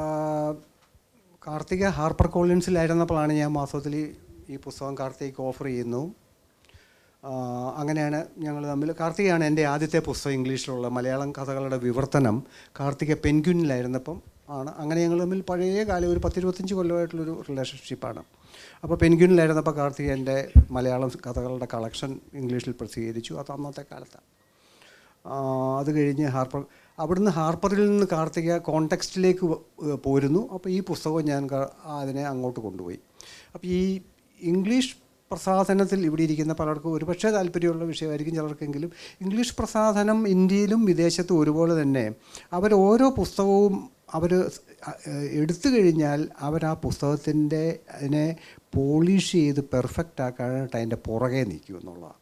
കാർത്തിക ഹാർപ്പർ കോളിൻസിലായിരുന്നപ്പോഴാണ് ഞാൻ വാസ്തവത്തിൽ ഈ- ഈ പുസ്തകം കാർത്തികയ്ക്ക് ഓഫർ ചെയ്യുന്നു ആ, അങ്ങനെയാണ് ഞങ്ങൾ തമ്മിൽ കാർത്തികയാണ് എൻ്റെ ആദ്യത്തെ പുസ്തകം ഇംഗ്ലീഷിലുള്ള മലയാളം കഥകളുടെ വിവർത്തനം കാർത്തിക പെൻഗ്വിനിലായിരുന്നപ്പം ആണ് അങ്ങനെ ഞങ്ങൾ തമ്മിൽ പഴയ കാലം ഒരു പത്തിരുപത്തഞ്ച് കൊല്ലമായിട്ടുള്ളൊരു റിലേഷൻഷിപ്പാണ് അപ്പോൾ പെൻഗ്വിനിലായിരുന്നപ്പോൾ കാർത്തിക എൻ്റെ മലയാളം കഥകളുടെ കളക്ഷൻ ഇംഗ്ലീഷിൽ പ്രസിദ്ധീകരിച്ചു അത് അന്നത്തെ കാലത്താണ് ആ, അത് കഴിഞ്ഞ് ഹാർപ്പർ അവിടുന്ന് ഹാർപ്പറിൽ നിന്ന് കാർത്തിക കോണ്ടെക്സ്റ്റിലേക്ക് വ- ഏഹ് പോരുന്നു അപ്പോൾ ഈ പുസ്തകവും ഞാൻ ക- അതിനെ അങ്ങോട്ട് കൊണ്ടുപോയി അപ്പോൾ ഈ ഇംഗ്ലീഷ് പ്രസാധനത്തിൽ ഇവിടെ ഇരിക്കുന്ന പലർക്കും ഒരുപക്ഷെ താല്പര്യമുള്ള വിഷയമായിരിക്കും ചിലർക്കെങ്കിലും ഇംഗ്ലീഷ് പ്രസാധനം ഇന്ത്യയിലും വിദേശത്തും ഒരുപോലെ തന്നെ അവർ ഓരോ പുസ്തകവും അവർ എടുത്തു കഴിഞ്ഞാൽ അവർ ആ പുസ്തകത്തിൻ്റെ അതിനെ പോളിഷ് ചെയ്ത് പെർഫെക്റ്റ് ആക്കാനായിട്ട് അതിൻ്റെ പുറകെ നിൽക്കും എന്നുള്ളതാണ്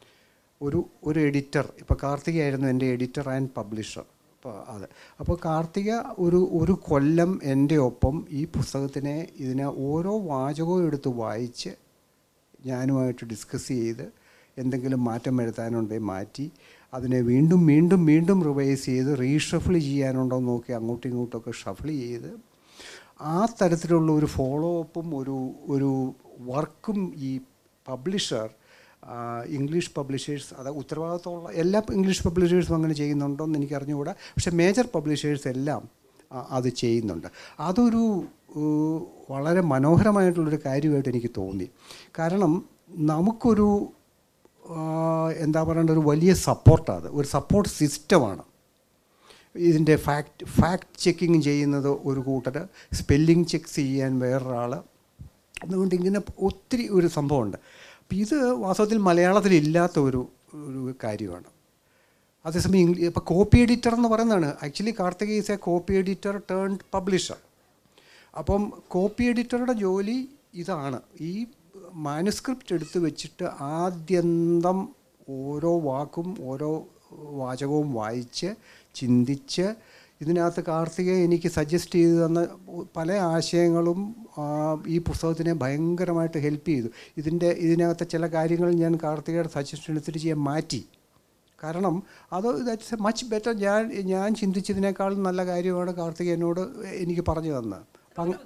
ഒരു ഒരു എഡിറ്റർ ഇപ്പോൾ കാർത്തികയായിരുന്നു എൻ്റെ എഡിറ്റർ ആൻഡ് പബ്ലിഷർ അപ്പോൾ അത് അപ്പോൾ കാർത്തിക ഒരു ഒരു കൊല്ലം എൻ്റെ ഒപ്പം ഈ പുസ്തകത്തിനെ ഇതിനെ ഓരോ വാചകവും എടുത്ത് വായിച്ച് ഞാനുമായിട്ട് ഡിസ്കസ് ചെയ്ത് എന്തെങ്കിലും മാറ്റം വരുത്താനുണ്ടെങ്കിൽ മാറ്റി അതിനെ വീണ്ടും വീണ്ടും വീണ്ടും റിവൈസ് ചെയ്ത് റീഷഫിൾ ചെയ്യാനുണ്ടോ എന്ന് നോക്കി അങ്ങോട്ടും ഇങ്ങോട്ടൊക്കെ ഷഫിൾ ചെയ്ത് ആ തരത്തിലുള്ള ഒരു ഫോളോ അപ്പും ഒരു ഒരു വർക്കും ഈ പബ്ലിഷർ ഇംഗ്ലീഷ് പബ്ലിഷേഴ്സ് അത് ഉത്തരവാദിത്തമുള്ള എല്ലാ ഇംഗ്ലീഷ് പബ്ലിഷേഴ്സും അങ്ങനെ ചെയ്യുന്നുണ്ടോ എന്ന് എനിക്ക് അറിഞ്ഞുകൂടാ പക്ഷേ മേജർ പബ്ലിഷേഴ്സ് എല്ലാം ആ, അത് ചെയ്യുന്നുണ്ട് അതൊരു ഏഹ്, വളരെ മനോഹരമായിട്ടുള്ളൊരു കാര്യമായിട്ട് എനിക്ക് തോന്നി കാരണം നമുക്കൊരു ആ, എന്താ പറയേണ്ട ഒരു വലിയ സപ്പോർട്ടാണ് അത് ഒരു സപ്പോർട്ട് സിസ്റ്റമാണ് ഇതിൻ്റെ ഫാക്ട് ഫാക്ട് ചെക്കിങ് ചെയ്യുന്നത് ഒരു കൂട്ടർ സ്പെല്ലിംഗ് ചെക്ക് ചെയ്യാൻ വേറൊരാൾ അതുകൊണ്ട് ഇങ്ങനെ ഒത്തിരി ഒരു സംഭവമുണ്ട് അപ്പം ഇത് വാസ്തവത്തിൽ മലയാളത്തിൽ ഇല്ലാത്ത ഒരു ഒരു കാര്യമാണ് അതേസമയം ഇംഗ്ലീ ഇപ്പോൾ കോപ്പി എഡിറ്റർ എന്ന് പറയുന്നതാണ് actually Karthika is a copy editor turn publisher അപ്പം കോപ്പി എഡിറ്ററുടെ ജോലി ഇതാണ് ഈ മാനുസ്ക്രിപ്റ്റ് എടുത്ത് വെച്ചിട്ട് ആദ്യന്തം ഓരോ വാക്കും ഓരോ വാചകവും വായിച്ച് ചിന്തിച്ച് ഇതിനകത്ത് കാർത്തിക എനിക്ക് സജസ്റ്റ് ചെയ്തു തന്ന പല ആശയങ്ങളും ആ, ഈ പുസ്തകത്തിനെ ഭയങ്കരമായിട്ട് ഹെൽപ്പ് ചെയ്തു ഇതിൻ്റെ ഇതിനകത്തെ ചില കാര്യങ്ങൾ ഞാൻ കാർത്തികയുടെ സജഷൻ എടുത്തിട്ട് ചെയ്യാൻ മാറ്റി കാരണം അത് ദാറ്റ്സ് എ മച്ച് ബെറ്റർ ഞാൻ ഞാൻ ചിന്തിച്ചതിനേക്കാളും നല്ല കാര്യമാണ് കാർത്തിക എന്നോട് എനിക്ക് പറഞ്ഞു തന്നത് അപ്പം അങ്ങ്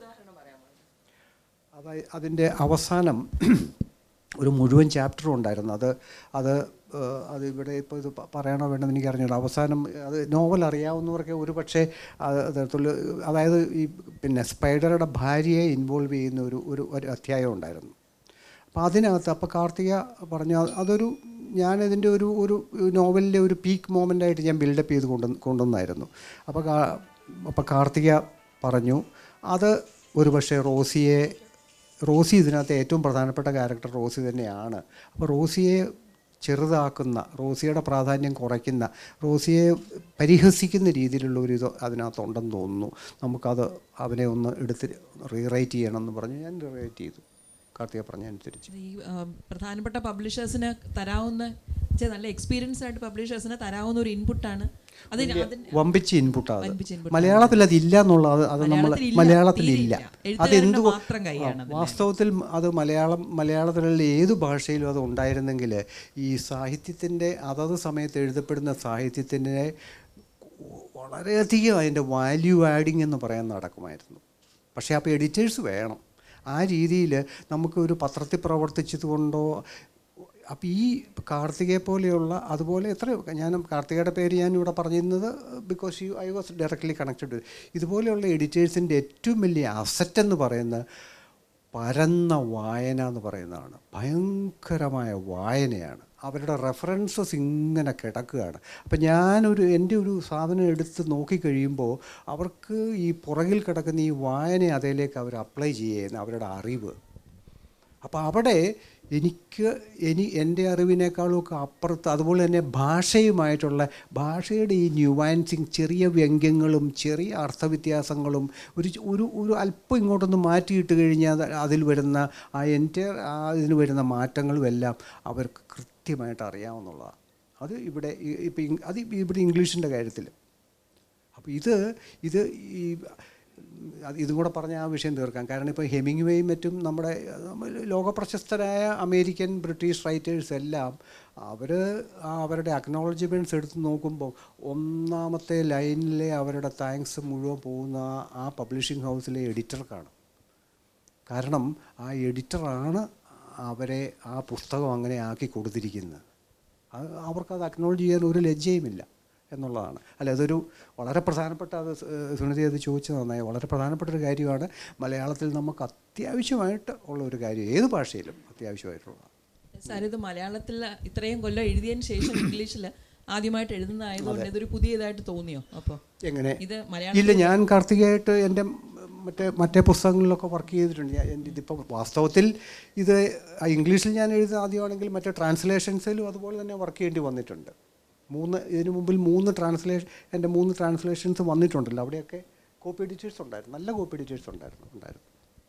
അതായത് അതിൻ്റെ അവസാനം ഒരു മുഴുവൻ ചാപ്റ്ററും ഉണ്ടായിരുന്നു അത് അത് ഏഹ്, അത് ഇവിടെ ഇപ്പോൾ ഇത് പ- പറയണോ വേണ്ടെന്ന് എനിക്ക് അറിഞ്ഞൂടാ അവസാനം അത് നോവൽ അറിയാവുന്നവർക്ക് ഒരു പക്ഷേ അത് തരത്തിലുള്ള അതായത് ഈ പിന്നെ സ്പൈഡറുടെ ഭാര്യയെ ഇൻവോൾവ് ചെയ്യുന്ന ഒരു ഒരു ഒരു അധ്യായം ഉണ്ടായിരുന്നു അപ്പോൾ അതിനകത്ത് അപ്പോൾ കാർത്തിക പറഞ്ഞു "അത് അതൊരു ഞാനിതിൻ്റെ ഒരു ഒരു നോവലിൻ്റെ ഒരു പീക്ക് മോമെൻ്റായിട്ട് ഞാൻ ബിൽഡപ്പ് ചെയ്ത് കൊണ്ടു കൊണ്ടുവന്നായിരുന്നു അപ്പോൾ കാ അപ്പോൾ കാർത്തിക പറഞ്ഞു അത് ഒരു പക്ഷേ റോസിയെ റോസി ഇതിനകത്ത് ഏറ്റവും പ്രധാനപ്പെട്ട ക്യാരക്ടർ റോസി തന്നെയാണ് അപ്പോൾ റോസിയെ ചെറുതാക്കുന്ന റോസിയുടെ പ്രാധാന്യം കുറയ്ക്കുന്ന റോസിയെ പരിഹസിക്കുന്ന രീതിയിലുള്ള ഒരു ഇത് അതിനകത്തുണ്ടെന്ന് തോന്നുന്നു നമുക്കത് അവനെ ഒന്ന് എടുത്ത് റീറൈറ്റ് ചെയ്യണമെന്ന് പറഞ്ഞ് ഞാൻ റീറൈറ്റ് ചെയ്തു കാർത്തിക പറഞ്ഞ അനുസരിച്ച് ഈ ആ, പ്രധാനപ്പെട്ട പബ്ലിഷേഴ്സിന് തരാവുന്ന ചെ നല്ല എക്സ്പീരിയൻസ് ആയിട്ട് പബ്ലിഷേഴ്സിന് തരാവുന്ന ഒരു ഇൻപുട്ടാണ് അതിന് അതിന് വമ്പിച്ച ഇൻപുട്ടാണ് വമ്പിച്ച input മലയാളത്തിൽ അതില്ല എന്നുള്ളത് അത് നമ്മൾ മലയാളത്തിലില്ല, മലയാളത്തിലില്ല തീരെയില്ല. അത് എന്ത് എഴുത്തുകാരൻ്റെ മാത്രം കൈയാണ് അതിൽ. വാസ്തവത്തിൽ അത് മലയാളം മലയാളത്തിലുള്ള ഏത് ഭാഷയിലും അത് ഉണ്ടായിരുന്നെങ്കിൽ ഈ സാഹിത്യത്തിൻ്റെ അതത് സമയത്ത് എഴുതപ്പെടുന്ന സാഹിത്യത്തിൻ്റെ വളരെയധികം അതിൻ്റെ വാല്യൂ ആഡിങ് എന്ന് പറയാൻ നടക്കുമായിരുന്നു പക്ഷേ അപ്പോൾ എഡിറ്റേഴ്സ് വേണം ആ രീതിയിൽ നമുക്ക് ഒരു പത്രത്തിൽ പ്രവർത്തിച്ചത് കൊണ്ടോ അപ്പോൾ ഈ കാർത്തികയെ പോലെയുള്ള അതുപോലെ എത്ര ഞാൻ കാർത്തികയുടെ പേര് ഞാൻ ഇവിടെ പറഞ്ഞിരുന്നത് because you I was directly connected ഇതുപോലെയുള്ള എഡിറ്റേഴ്സിൻ്റെ ഏറ്റവും വലിയ അസറ്റ് എന്ന് പറയുന്നത് പരന്ന വായന എന്ന് പറയുന്നതാണ് ഭയങ്കരമായ വായനയാണ് അവരുടെ റെഫറൻസസ് ഇങ്ങനെ കിടക്കുകയാണ് അപ്പം ഞാനൊരു എൻ്റെ ഒരു സാധനം എടുത്ത് നോക്കിക്കഴിയുമ്പോൾ അവർക്ക് ഈ പുറകിൽ കിടക്കുന്ന ഈ വായന അതിലേക്ക് അവർ അപ്ലൈ ചെയ്യുന്ന അവരുടെ അറിവ് അപ്പോൾ അവിടെ എനിക്ക് ഇനി എൻ്റെ അറിവിനേക്കാളും ഒക്കെ അപ്പുറത്ത് അതുപോലെ തന്നെ ഭാഷയുമായിട്ടുള്ള ഭാഷയുടെ ഈ ന്യൂവാൻസിങ് ചെറിയ വ്യംഗ്യങ്ങളും ചെറിയ അർത്ഥവ്യത്യാസങ്ങളും ഒരു ച- ഒരു ഒരു അല്പം ഇങ്ങോട്ടൊന്ന് മാറ്റിയിട്ട് കഴിഞ്ഞാൽ അത് അതിൽ വരുന്ന ആ എൻ്റെ ആ ഇതിന് വരുന്ന മാറ്റങ്ങളും എല്ലാം അവർക്ക് കൃത്യമായിട്ട് അറിയാമെന്നുള്ളതാണ് അത് ഇവിടെ ഇപ്പം അത് ഇവിടെ ഇംഗ്ലീഷിൻ്റെ കാര്യത്തിൽ അപ്പോൾ ഇത് ഇത് ഈ അത് ഇതും കൂടെ പറഞ്ഞ ആ വിഷയം തീർക്കാം കാരണം ഇപ്പോൾ ഹെമിങ്വേയും മറ്റും നമ്മുടെ നമ്മൾ ലോകപ്രശസ്തരായ അമേരിക്കൻ ബ്രിട്ടീഷ് റൈറ്റേഴ്സ് എല്ലാം അവർ അവരുടെ അക്നോളജ്മെൻറ്റ്സ് എടുത്ത് നോക്കുമ്പോൾ ഒന്നാമത്തെ ലൈനിലെ അവരുടെ താങ്ക്സ് മുഴുവൻ പോകുന്ന ആ- ആ പബ്ലിഷിംഗ് ഹൗസിലെ എഡിറ്റർക്കാണ് കാരണം ആ എഡിറ്ററാണ് അവരെ ആ പുസ്തകം അങ്ങനെ ആക്കി കൊടുത്തിരിക്കുന്നത് അത് അവർക്കത് അക്നോളജ് ചെയ്യാൻ ഒരു ലജ്ജയുമില്ല എന്നുള്ളതാണ് അല്ല അതൊരു വളരെ പ്രധാനപ്പെട്ട അത് സ്- ഏഹ് സുനിധി അത് ചോദിച്ചത് നന്നായി വളരെ പ്രധാനപ്പെട്ട ഒരു കാര്യമാണ് മലയാളത്തിൽ നമുക്ക് അത്യാവശ്യമായിട്ട് ഉള്ള ഒരു കാര്യം ഏത് ഭാഷയിലും അത്യാവശ്യമായിട്ടുള്ളതാണ് സാർ ഇത് മലയാളത്തിൽ ഇത്രയും കൊല്ലം എഴുതിയതിന് ശേഷം ഇംഗ്ലീഷിൽ ആദ്യമായിട്ട് എഴുതുന്നതായതുകൊണ്ട് ഇതൊരു പുതിയതായിട്ട് തോന്നിയോ അപ്പോൾ എങ്ങനെ ഇത് മലയാളം ഇല്ല ഞാൻ കാർത്തികയായിട്ട് എൻ്റെ മറ്റേ മറ്റേ പുസ്തകങ്ങളിലൊക്കെ വർക്ക് ചെയ്തിട്ടുണ്ട് ഞാൻ എൻ്റെ ഇതിപ്പോൾ വാസ്തവത്തിൽ ഇത് ആ ഇംഗ്ലീഷിൽ ഞാൻ എഴുതുന്ന ആദ്യമാണെങ്കിൽ മറ്റേ ട്രാൻസ്ലേഷൻസിലും അതുപോലെ തന്നെ വർക്ക് ചെയ്യേണ്ടി വന്നിട്ടുണ്ട് മൂന്ന് ഇതിനു മുമ്പിൽ മൂന്ന് ട്രാൻസ്ലേഷൻ എൻ്റെ മൂന്ന് ട്രാൻസ്ലേഷൻസ് വന്നിട്ടുണ്ടല്ലോ അവിടെയൊക്കെ കോപ്പി എഡിറ്റേഴ്സ് ഉണ്ടായിരുന്നു നല്ല കോപ്പി എഡിറ്റേഴ്സ് ഉണ്ടായിരുന്നു ഉണ്ടായിരുന്നു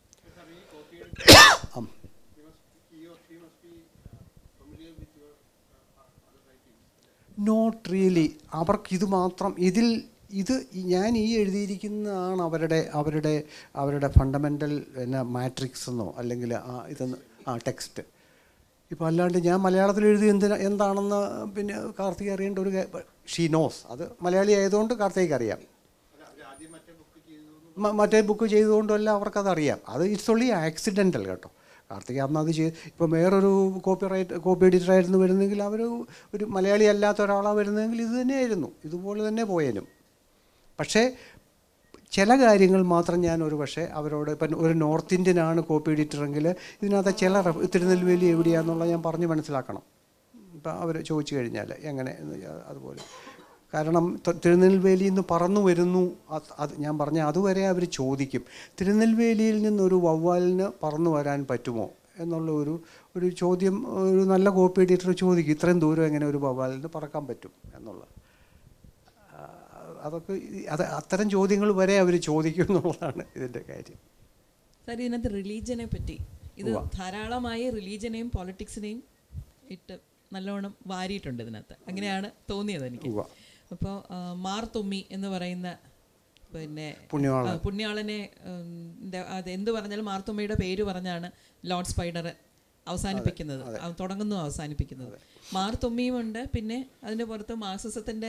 um. he or she must be uh, familiar with your uh, other writings. Not really അവർക്കിത് മാത്രം ഇതിൽ ഇത് ഈ- ഞാൻ ഈ എഴുതിയിരിക്കുന്നതാണ് അവരുടെ അവരുടെ അവരുടെ ഫണ്ടമെൻ്റൽ എന്നാ മാട്രിക്സ് എന്നോ അല്ലെങ്കിൽ ആ ഇതെന്ന് ആ ടെക്സ്റ്റ് ഇപ്പോൾ അല്ലാണ്ട് ഞാൻ മലയാളത്തിൽ എഴുതി എന്തിനാ എന്താണെന്ന് പിന്നെ കാർത്തിക അറിയേണ്ട ഒരു ഷീ നോസ് അത് മലയാളി ആയതുകൊണ്ട് കാർത്തികയ്ക്ക് അറിയാം മ- മറ്റേ ബുക്ക് ചെയ്തുകൊണ്ടല്ല അവർക്കതറിയാം അത് ഇറ്റ്സ് ഓൺലി ആക്സിഡൻ്റൽ കേട്ടോ കാർത്തിക അന്ന് അത് ചെയ്ത് ഇപ്പം വേറൊരു കോപ്പി റൈറ്റ് കോപ്പി എഡിറ്ററായിരുന്നു വരുന്നെങ്കിൽ അവർ ഒരു മലയാളി അല്ലാത്ത ഒരാളാണ് വരുന്നതെങ്കിൽ ഇത് തന്നെയായിരുന്നു ഇതുപോലെ തന്നെ പോയേനും പക്ഷേ ചില കാര്യങ്ങൾ മാത്രം ഞാൻ ഒരു പക്ഷേ അവരോട് ഇപ്പം ഒരു നോർത്ത് ഇന്ത്യൻ ആണ് കോപ്പി എഡിറ്ററെങ്കിൽ ഇതിനകത്ത് ചില റെഫ്- തിരുനെൽവേലി എവിടെയാണെന്നുള്ള ഞാൻ പറഞ്ഞ് മനസ്സിലാക്കണം ഇപ്പം അവർ ചോദിച്ചു കഴിഞ്ഞാൽ എങ്ങനെ എന്ന് ഞാൻ അതുപോലെ കാരണം ത- തിരുനെൽവേലിയിൽ നിന്ന് പറന്നു വരുന്നു അത് അത് ഞാൻ പറഞ്ഞ അതുവരെ അവർ ചോദിക്കും തിരുനെൽവേലിയിൽ നിന്നൊരു വവ്വാലിന് പറന്നു വരാൻ പറ്റുമോ എന്നുള്ള ഒരു ഒരു ചോദ്യം ഒരു നല്ല കോപ്പി എഡിറ്റർ ചോദിക്കും ഇത്രയും ദൂരം എങ്ങനെ ഒരു വവ്വാലിന് പറക്കാൻ പറ്റും എന്നുള്ള ആ, അതൊക്കെ ഈ- അത് അത്തരം ചോദ്യങ്ങൾ വരെ അവർ ചോദിക്കും എന്നുള്ളതാണ് ഇതിൻ്റെ കാര്യം സാർ ഇതിനകത്ത് റിലീജിയനെ പറ്റി ഇത് ധാരാളമായി റിലീജിയനെയും പൊളിറ്റിക്സിനെയും ഇട്ട് നല്ലോണം വാരിയിട്ടുണ്ട് ഇതിനകത്ത് അങ്ങനെയാണ് തോന്നിയത് എനിക്ക് ഉവ്വ. അപ്പോൾ മാർ തുമ്മി എന്ന് പറയുന്ന പിന്നെ പുണ്യവാളൻ. ആ, പുണ്യാളനെ ഉം, ന്റെ- അത് എന്ത് പറഞ്ഞാലും മാർത്തുമ്മയുടെ പേര് പറഞ്ഞാണ് ലോർഡ് സ്പൈഡർ അവസാനിപ്പിക്കുന്നത് അവ- തുടങ്ങുന്നു അവസാനിപ്പിക്കുന്നത് മാർത്തുമ്മിയുമുണ്ട് പിന്നെ അതിൻ്റെ പുറത്ത് മാർക്സിസത്തിൻ്റെ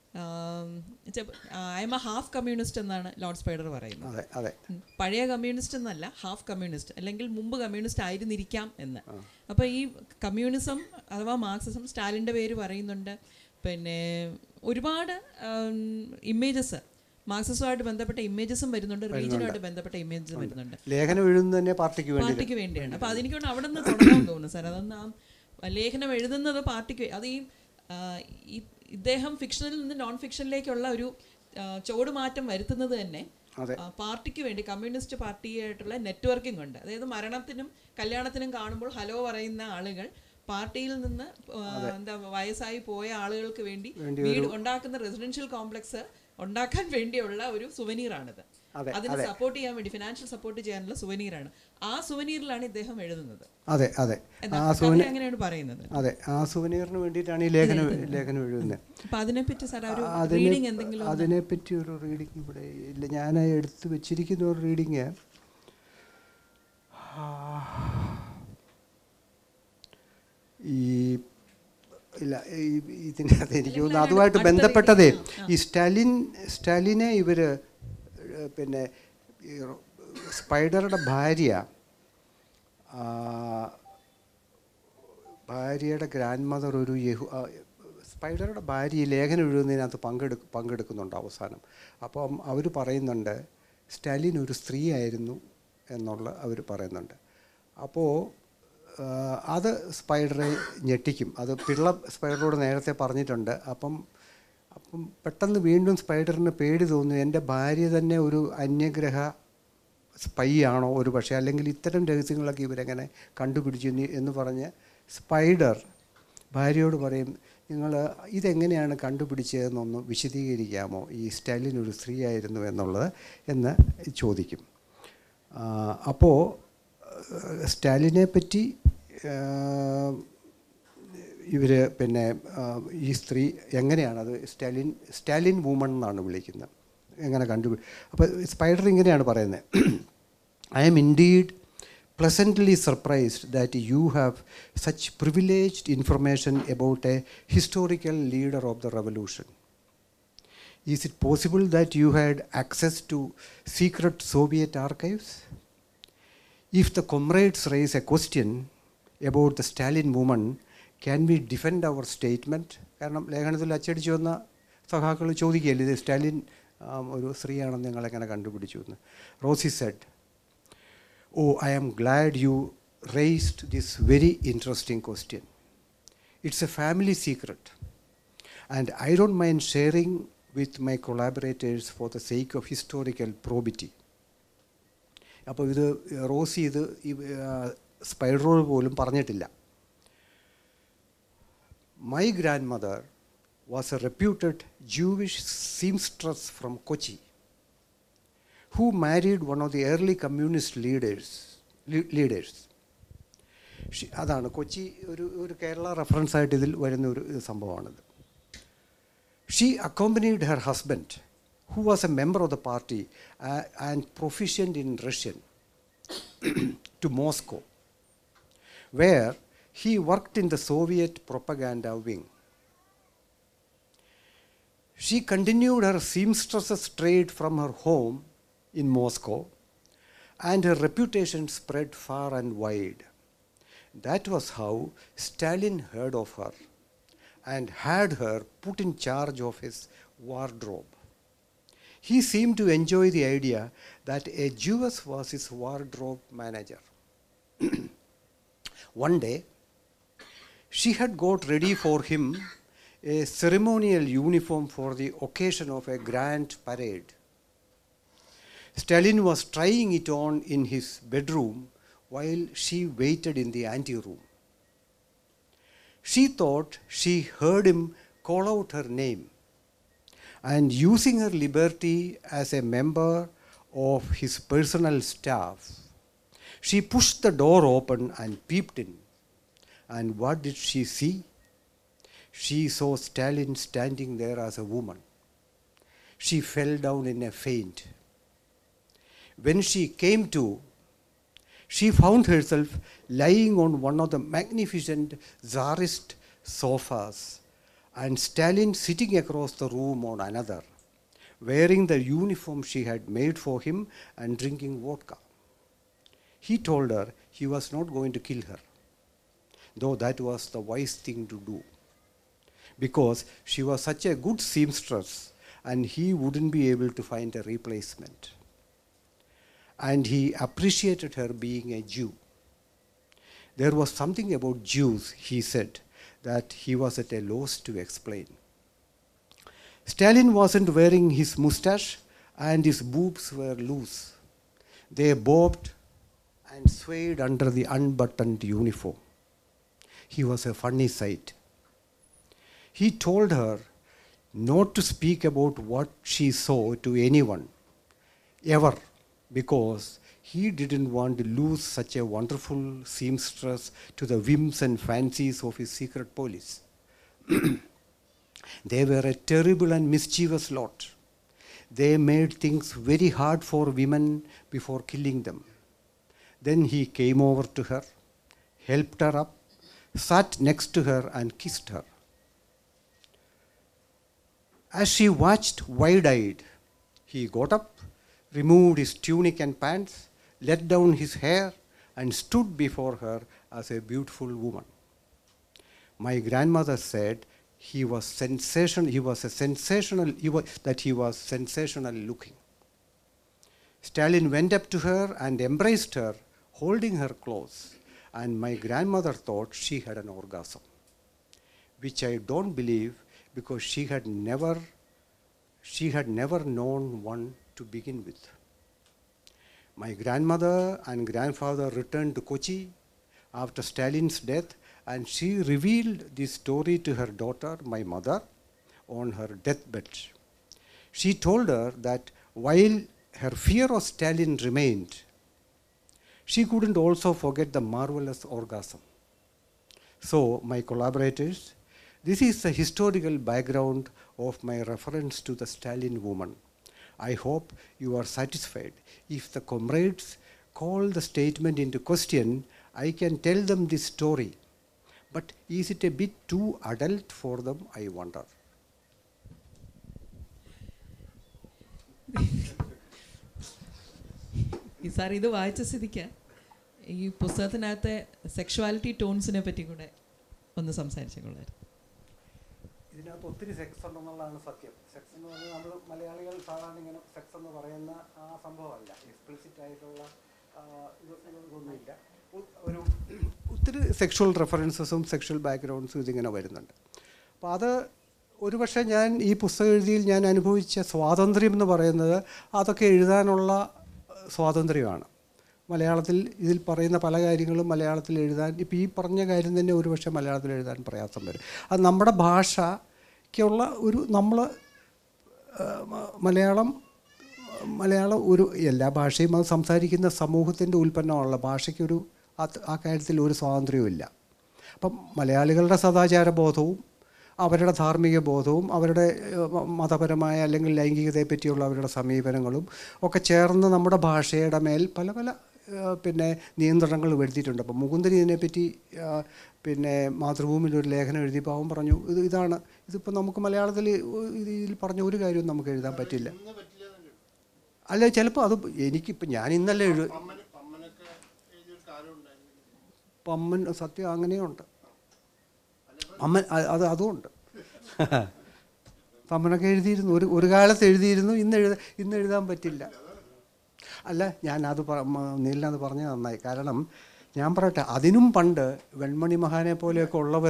I am a half communist എന്നാണ് ലോർഡ് സ്പൈഡർ പറയുന്നത് അതെ അതെ ഉം. പഴയ കമ്മ്യൂണിസ്റ്റ് എന്നല്ല ഹാഫ് കമ്മ്യൂണിസ്റ്റ് അല്ലെങ്കിൽ മുമ്പ് കമ്മ്യൂണിസ്റ്റ് ആയിരുന്നിരിക്കാം എന്ന് അപ്പോൾ ഈ കമ്മ്യൂണിസം അഥവാ മാർക്സിസം സ്റ്റാലിൻ്റെ പേര് പറയുന്നുണ്ട് പിന്നെ ഒരുപാട് ഇമേജസ് മാർക്സിസവുമായിട്ട് ബന്ധപ്പെട്ട ഇമേജസും വരുന്നുണ്ട് റിലീജിയനുമായിട്ട് ബന്ധപ്പെട്ട ഇമേജസും വരുന്നുണ്ട് ലേഖനം എഴുതുന്നത് തന്നെ പാർട്ടിക്ക് വേണ്ടി പാർട്ടിക്ക് വേണ്ടിയാണ് അപ്പോൾ അതെനിക്കൊണ്ട് അവിടെ നിന്ന് തുടങ്ങാൻ തോന്നുന്നു സാർ അതൊന്ന് ആ ലേഖനം എഴുതുന്നത് പാർട്ടിക്ക് വേ- അത് ഈ ആ, ഈ ഇദ്ദേഹം ഫിക്ഷനിൽ നിന്ന് നോൺ ഫിക്ഷനിലേക്കുള്ള ഒരു ആ, ചുവടുമാറ്റം വരുത്തുന്നത് തന്നെ അതെ. ആ, പാർട്ടിക്ക് വേണ്ടി കമ്മ്യൂണിസ്റ്റ് പാർട്ടിയായിട്ടുള്ള നെറ്റ്വർക്കിംഗ് ഉണ്ട് അതായത് മരണത്തിനും കല്യാണത്തിനും കാണുമ്പോൾ ഹലോ പറയുന്ന ആളുകൾ പാർട്ടിയിൽ നിന്ന് ആ, എന്താ വയസ്സായി പോയ ആളുകൾക്ക് വേണ്ടി വീട് ഉണ്ടാക്കുന്ന റെസിഡൻഷ്യൽ കോംപ്ലക്സ് ഉണ്ടാക്കാൻ വേണ്ടിയുള്ള ഒരു സുവനീറാണിത് അതെ, അതിന് സപ്പോർട്ട് ചെയ്യാൻ വേണ്ടി ഫിനാൻഷ്യൽ സപ്പോർട്ട് ചെയ്യാനുള്ള സുവനീറാണ് ആ സുവനീറിലാണ് ഇദ്ദേഹം എഴുതുന്നത് അതെ അതെ എന്താ ആ കഥ അങ്ങനെയാണ് പറയുന്നത് അതെ ആ സുവനീറിന് വേണ്ടിയിട്ടാണ് ഈ ലേഖനം ലേഖനം എഴുതുന്നത് അപ്പൊ അതിനെപ്പറ്റി സാർ ഒരു അതിനെ റീഡിങ് എന്തെങ്കിലും അതിനെപ്പറ്റി ഒരു റീഡിങ് ഇവിടെ ഇല്ല ഞാൻ എടുത്ത് വെച്ചിരിക്കുന്ന ഒരു റീഡിങ് ഈ ഇല്ല ഈ ഇതിനകത്ത് എനിക്ക് തോന്നുന്നു അതുമായിട്ട് ബന്ധപ്പെട്ടതേ ഈ സ്റ്റാലിൻ സ്റ്റാലിനെ ഇവർ പിന്നെ ഈ സ്പൈഡറുടെ ഭാര്യ ആ, ഭാര്യയുടെ ഗ്രാൻഡ് മദർ ഒരു യഹു ആ, സ്പൈഡറുടെ ഭാര്യ ഈ ലേഖനം എഴുതുന്നതിനകത്ത് പങ്കെടു പങ്കെടുക്കുന്നുണ്ട് അവസാനം അപ്പം അവർ പറയുന്നുണ്ട് സ്റ്റാലിൻ ഒരു സ്ത്രീ ആയിരുന്നു എന്നുള്ള അവർ പറയുന്നുണ്ട് അപ്പോൾ അത് സ്പൈഡറെ ഞെട്ടിക്കും അത് പിള്ള സ്പൈഡറോട് നേരത്തെ പറഞ്ഞിട്ടുണ്ട് അപ്പം അപ്പം പെട്ടെന്ന് വീണ്ടും സ്പൈഡറിന് പേടി തോന്നുന്നു എൻ്റെ ഭാര്യ തന്നെ ഒരു അന്യഗ്രഹ സ്പൈ ആണോ ഒരു പക്ഷേ അല്ലെങ്കിൽ ഇത്തരം രഹസ്യങ്ങളൊക്കെ ഇവരെങ്ങനെ കണ്ടുപിടിച്ചു എന്ന് എന്ന് പറഞ്ഞ് സ്പൈഡർ ഭാര്യയോട് പറയും നിങ്ങൾ ഇതെങ്ങനെയാണ് കണ്ടുപിടിച്ചതെന്നൊന്ന് വിശദീകരിക്കാമോ ഈ സ്റ്റാലിൻ ഒരു സ്ത്രീ ആയിരുന്നു എന്നുള്ളത് എന്ന് ചോദിക്കും അപ്പോൾ സ്റ്റാലിനെ പറ്റി ഇവർ പിന്നെ ആ, ഈ സ്ത്രീ എങ്ങനെയാണ് അത് സ്റ്റാലിൻ സ്റ്റാലിൻ വുമൺ എന്നാണ് വിളിക്കുന്നത് എങ്ങനെ കണ്ടുപിടി അപ്പോൾ സ്പൈഡർ ഇങ്ങനെയാണ് പറയുന്നത് I am indeed pleasantly surprised that you have such privileged information about a historical leader of the revolution. Is it possible that you had access to secret Soviet archives? If the comrades raise a question about the Stalin woman, can we defend our statement? കാരണം ലേഖനത്തിൽ അച്ചടിച്ചു വന്ന സഖാക്കൾ ചോദിക്കുകയല്ലേ ഇത് സ്റ്റാലിൻ ആം, ഒരു സ്ത്രീയാണെന്ന് ഞങ്ങളെങ്ങനെ കണ്ടുപിടിച്ചു എന്ന് Rosie said Oh, I am glad you raised this very interesting question. It's a family secret, and I don't mind sharing with my collaborators for the sake of historical probity. അപ്പോൾ ഇത് റോസി ഇത് ഈ സ്പൈഡറോൾ പോലും പറഞ്ഞിട്ടില്ല my grandmother was a reputed Jewish seamstress from Kochi who married one of the early communist leaders. le- leaders. She- അതാണ് കൊച്ചി ഒരു ഒരു കേരള റെഫറൻസ് ആയിട്ട് ഇതിൽ വരുന്ന ഒരു സംഭവമാണിത് she accompanied her husband who was a member of the party and proficient in Russian to Moscow where he worked in the Soviet propaganda wing. She continued her seamstress's trade from her home in Moscow, and her reputation spread far and wide. That was how Stalin heard of her and had her put in charge of his wardrobe. He seemed to enjoy the idea that a Jewess was his wardrobe manager. One day, she had got ready for him a ceremonial uniform for the occasion of a grand parade. Stalin was trying it on in his bedroom while she waited in the anteroom. She thought she heard him call out her name, and using her liberty as a member of his personal staff, she pushed the door open and peeped in. And what did she see? She saw Stalin standing there as a woman. She fell down in a faint. When she came to, she found herself lying on one of the magnificent Tsarist sofas and Stalin sitting across the room on another, wearing the uniform she had made for him and drinking vodka. He told her he was not going to kill her, though that was the wise thing to do, because she was such a good seamstress and he wouldn't be able to find a replacement and he appreciated her being a Jew. There was something about Jews, he said, that he was at a loss to explain. Stalin wasn't wearing his mustache and his boobs were loose. They bobbed and swayed under the unbuttoned uniform. he was a funny sight. He told her not to speak about what she saw to anyone, ever, because he didn't want to lose such a wonderful seamstress to the whims and fancies of his secret police. they were a terrible and mischievous lot. They made things very hard for women before killing them. Then he came over to her, helped her up, sat next to her, and kissed her. As she watched wide eyed, he got up, removed his tunic and pants, let down his hair, and stood before her as a beautiful woman. My grandmother said he was sensational, he was a sensational, he was, that he was sensational looking. Stalin went up to her and embraced her, holding her close, and my grandmother thought she had an orgasm, which I don't believe because she had never she had never known one to begin with. My grandmother and grandfather returned to Kochi after Stalin's death, and she revealed this story to her daughter, my mother, on her deathbed. She told her that while her fear of Stalin remained, she couldn't also forget the marvelous orgasm. So, my collaborators, this is the historical background of my reference to the Stalin woman. I hope you are satisfied. If the comrades call the statement into question, I can tell them this story. But is it a bit too adult for them, I wonder? ഈ sir ഇത് വായിച്ച സ്ഥിതിക്ക് ഈ പുസ്തകത്തിനകത്തെ sexuality ടോൺസിനെ പറ്റി കൂടെ ഒന്ന് സംസാരിച്ചേക്കൊള്ളായിരുന്നു ഇതിനകത്ത് ഒത്തിരി സെക്സ് ഉണ്ടെന്നുള്ളതാണ് സത്യം സെക്സ് എന്ന് പറഞ്ഞാൽ നമ്മൾ മലയാളികൾ സാധാരണ ഇങ്ങനെ സെക്സ് എന്ന് പറയുന്ന ആ സംഭവമല്ല എക്സ്പ്ലിസിറ്റ് ആയിട്ടുള്ള ആ, ഇത് ഇതൊന്നുമില്ല ഒ- ഒരു ഒത്തിരി സെക്ഷുവൽ റെഫറൻസസും സെക്ഷൽ ബാക്ക്ഗ്രൗണ്ട്സും ഇതിങ്ങനെ വരുന്നുണ്ട് അപ്പോൾ അത് ഒരുപക്ഷെ ഞാൻ ഈ പുസ്തകം എഴുതിയിൽ ഞാൻ അനുഭവിച്ച സ്വാതന്ത്ര്യം എന്ന് പറയുന്നത് അതൊക്കെ എഴുതാനുള്ള ഏഹ്, സ്വാതന്ത്ര്യമാണ് മലയാളത്തിൽ ഇതിൽ പറയുന്ന പല കാര്യങ്ങളും മലയാളത്തിൽ എഴുതാൻ ഇപ്പോൾ ഈ പറഞ്ഞ കാര്യം തന്നെ ഒരുപക്ഷെ മലയാളത്തിൽ എഴുതാൻ പ്രയാസം വരും അത് നമ്മുടെ ഭാഷയ്ക്കുള്ള ഒരു നമ്മൾ മലയാളം മലയാളം ഒരു എല്ലാ ഭാഷയും അത് സംസാരിക്കുന്ന സമൂഹത്തിൻ്റെ ഉൽപ്പന്നമുള്ള ഭാഷയ്ക്കൊരു അത് ആ കാര്യത്തിൽ ഒരു സ്വാതന്ത്ര്യവുമില്ല അപ്പം മലയാളികളുടെ സദാചാര ബോധവും അവരുടെ ധാർമ്മിക ബോധവും അവരുടെ ഏഹ്, മ- മതപരമായ അല്ലെങ്കിൽ ലൈംഗികതയെ പറ്റിയുള്ള അവരുടെ സമീപനങ്ങളും ഒക്കെ ചേർന്ന് നമ്മുടെ ഭാഷയുടെ മേൽ പല പല ഏഹ്, പിന്നെ നിയന്ത്രണങ്ങൾ വരുത്തിയിട്ടുണ്ട് അപ്പം മുകുന്ദൻ ഇതിനെപ്പറ്റി ഏഹ്, പിന്നെ മാതൃഭൂമിയിൽ ഒരു ലേഖനം എഴുതിയപ്പോൾ അവൻ പറഞ്ഞു ഇത് ഇതാണ് ഇതിപ്പോൾ നമുക്ക് മലയാളത്തിൽ ഇതിൽ പറഞ്ഞ ഒരു കാര്യവും നമുക്ക് എഴുതാൻ പറ്റില്ല അല്ല ചിലപ്പോൾ അത് എനിക്കിപ്പോൾ ഞാൻ ഇന്നലെ എഴു പമ്മന് പമ്മനൊക്കെ എഴുതിയൊരു കാലം ഉണ്ടായിരുന്നു പമ്മൻ സത്യം അങ്ങനെയുണ്ട് അമ്മൻ അ- അത് അതുമുണ്ട് പമ്മനൊക്കെ എഴുതിയിരുന്നു ഒരു ഒരു കാലത്ത് എഴുതിയിരുന്നു ഇന്ന് എഴുത ഇന്ന് എഴുതാൻ പറ്റില്ല അല്ല ഞാൻ അത് നീലിനത് പറഞ്ഞത് നന്നായി കാരണം ഞാൻ പറയട്ടെ അതിനും പണ്ട് വെൺമണി മഹാനെ പോലെയൊക്കെ ഉള്ളവർ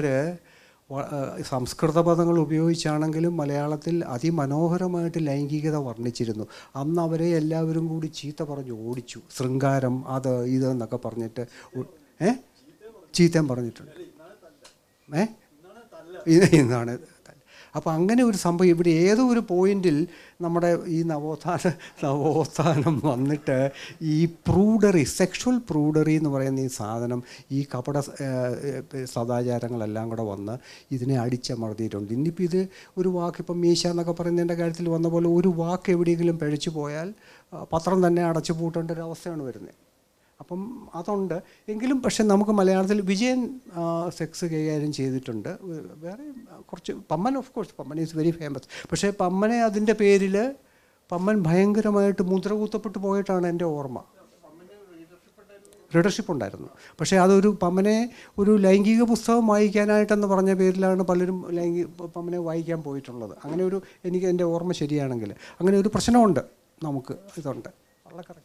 സംസ്കൃത പദങ്ങൾ ഉപയോഗിച്ചാണെങ്കിലും മലയാളത്തിൽ അതിമനോഹരമായിട്ട് ലൈംഗികത വർണ്ണിച്ചിരുന്നു അന്ന് അവരെ എല്ലാവരും കൂടി ചീത്ത പറഞ്ഞ് ഓടിച്ചു ശൃംഗാരം അത് ഇത് എന്നൊക്കെ പറഞ്ഞിട്ട് ഉ- ഏ ചീത്തയും പറഞ്ഞിട്ടുണ്ട് ഏ ഇത് എന്നാണ് അപ്പോൾ അങ്ങനെ ഒരു സംഭവം ഇവിടെ ഏതോ ഒരു പോയിന്റിൽ നമ്മുടെ ഈ നവോത്ഥാന നവോത്ഥാനം വന്നിട്ട് ഈ പ്രൂഡറി സെക്ഷൽ പ്രൂഡറി എന്ന് പറയുന്ന ഈ സാധനം ഈ കപട ഏഹ്, ഏഹ്, സദാചാരങ്ങളെല്ലാം കൂടെ വന്ന് ഇതിനെ അടിച്ചമർത്തിയിട്ടുണ്ട് ഇന്നിപ്പോൾ ഇത് ഒരു വാക്ക് ഇപ്പം മീശ എന്നൊക്കെ പറയുന്നതിൻ്റെ കാര്യത്തിൽ വന്ന പോലെ ഒരു വാക്ക് എവിടെയെങ്കിലും പഴിച്ചു പോയാൽ ആ, പത്രം തന്നെ അടച്ചു പൂട്ടേണ്ട ഒരു അവസ്ഥയാണ് വരുന്നത് അപ്പം അതുണ്ട് എങ്കിലും പക്ഷെ നമുക്ക് മലയാളത്തിൽ വിജയൻ ആ, സെക്സ് കൈകാര്യം ചെയ്തിട്ടുണ്ട് വേ- വേറെ ആ, കുറച്ച് Pamman of course Pamman is very famous പക്ഷേ പമ്മനെ അതിൻ്റെ പേരിൽ പമ്മൻ ഭയങ്കരമായിട്ട് മുദ്ര കുത്തപ്പെട്ട് പോയിട്ടാണ് എൻ്റെ ഓർമ്മ റീഡർഷിപ്പ് ഉണ്ടായിരുന്നു പക്ഷേ അതൊരു പമ്മനെ ഒരു ലൈംഗിക പുസ്തകം വായിക്കാനായിട്ടെന്ന് പറഞ്ഞ പേരിലാണ് പലരും ലൈംഗിക പമ്മനെ വായിക്കാൻ പോയിട്ടുള്ളത് അങ്ങനെ ഒരു എനിക്ക് എൻ്റെ ഓർമ്മ ശരിയാണെങ്കിൽ അങ്ങനെ ഒരു പ്രശ്നമുണ്ട് നമുക്ക് ഇതുണ്ട് വളരെ കറക്റ്റ്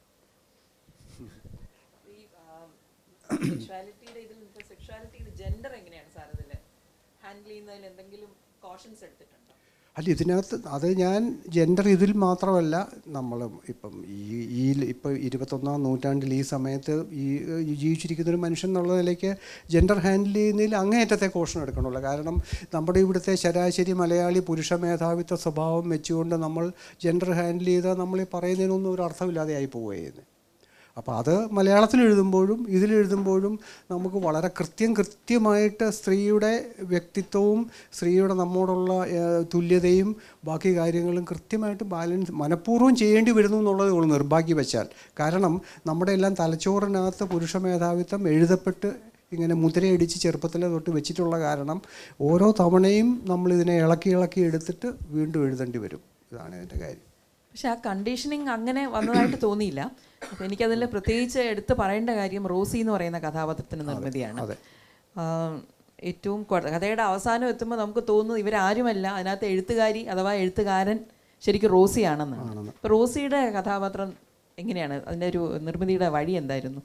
ഈ സെക്ഷുവാലിറ്റിയുടെ ഇതിൽ സെക്ഷുവാലിറ്റിയുടെ ജെൻഡർ എങ്ങനെയാണ് സാർ ഇതിൽ ഹാൻഡിൽ ചെയ്യുന്നതിൽ എന്തെങ്കിലും കോഷൻസ് എടുത്തിട്ടുണ്ടോ അല്ല ഇതിനകത്ത് അത് ഞാൻ ജെൻഡർ ഇതിൽ മാത്രമല്ല നമ്മൾ ഇപ്പം ഈ ഈ ഇപ്പോൾ ഇരുപത്തൊന്നാം നൂറ്റാണ്ടിൽ ഈ സമയത്ത് ഈ ഈ ജീവിച്ചിരിക്കുന്ന ഒരു മനുഷ്യൻ എന്നുള്ള നിലയ്ക്ക് ജെൻഡർ ഹാൻഡിൽ ചെയ്യുന്നതിൽ അങ്ങേയറ്റത്തെ കോഷൻ എടുക്കണമല്ലോ കാരണം നമ്മുടെ ഇവിടുത്തെ ശരാശരി മലയാളി പുരുഷ മേധാവിത്വ സ്വഭാവം വെച്ചുകൊണ്ട് നമ്മൾ ജെൻഡർ ഹാൻഡിൽ ചെയ്താൽ നമ്മൾ ഈ പറയുന്നതിനൊന്നും ഒരു അർത്ഥമില്ലാതെ ആയി പോവുകയാണ് അപ്പോൾ അത് മലയാളത്തിൽ എഴുതുമ്പോഴും ഇതിലെഴുതുമ്പോഴും നമുക്ക് വളരെ കൃത്യം കൃത്യമായിട്ട് സ്ത്രീയുടെ വ്യക്തിത്വവും സ്ത്രീയുടെ നമ്മോടുള്ള ഏഹ്, തുല്യതയും ബാക്കി കാര്യങ്ങളും കൃത്യമായിട്ട് ബാലൻസ് മനഃപൂർവ്വം ചെയ്യേണ്ടി വരുന്നു എന്നുള്ളത് ഉള്ളൂ നിർഭാഗ്യവശാൽ കാരണം നമ്മുടെ എല്ലാം തലച്ചോറിനകത്ത് പുരുഷ മേധാവിത്വം എഴുതപ്പെട്ട് ഇങ്ങനെ മുദ്രയടിച്ച് ചെറുപ്പത്തിലെ തൊട്ട് വെച്ചിട്ടുള്ള കാരണം ഓരോ തവണയും നമ്മളിതിനെ ഇളക്കി ഇളക്കി എടുത്തിട്ട് വീണ്ടും എഴുതേണ്ടി വരും ഇതാണ് ഇതിൻ്റെ കാര്യം പക്ഷെ ആ കണ്ടീഷനിങ് അങ്ങനെ വന്നതായിട്ട് തോന്നിയില്ല അപ്പോൾ എനിക്കതിൽ പ്രത്യേകിച്ച് എടുത്ത് പറയേണ്ട കാര്യം റോസി എന്ന് പറയുന്ന കഥാപാത്രത്തിൻ്റെ നിർമ്മിതിയാണ് അതെ. ആഹ് ഏറ്റവും കൊ- കഥയുടെ അവസാനം എത്തുമ്പോൾ നമുക്ക് തോന്നുന്നു ഇവരാരുമല്ല അതിനകത്ത് എഴുത്തുകാരി അഥവാ എഴുത്തുകാരൻ ശരിക്കും റോസിയാണെന്നാണ് അപ്പോൾ റോസിയുടെ കഥാപാത്രം എങ്ങനെയാണ് അതിൻ്റെ ഒരു നിർമ്മിതിയുടെ വഴി എന്തായിരുന്നു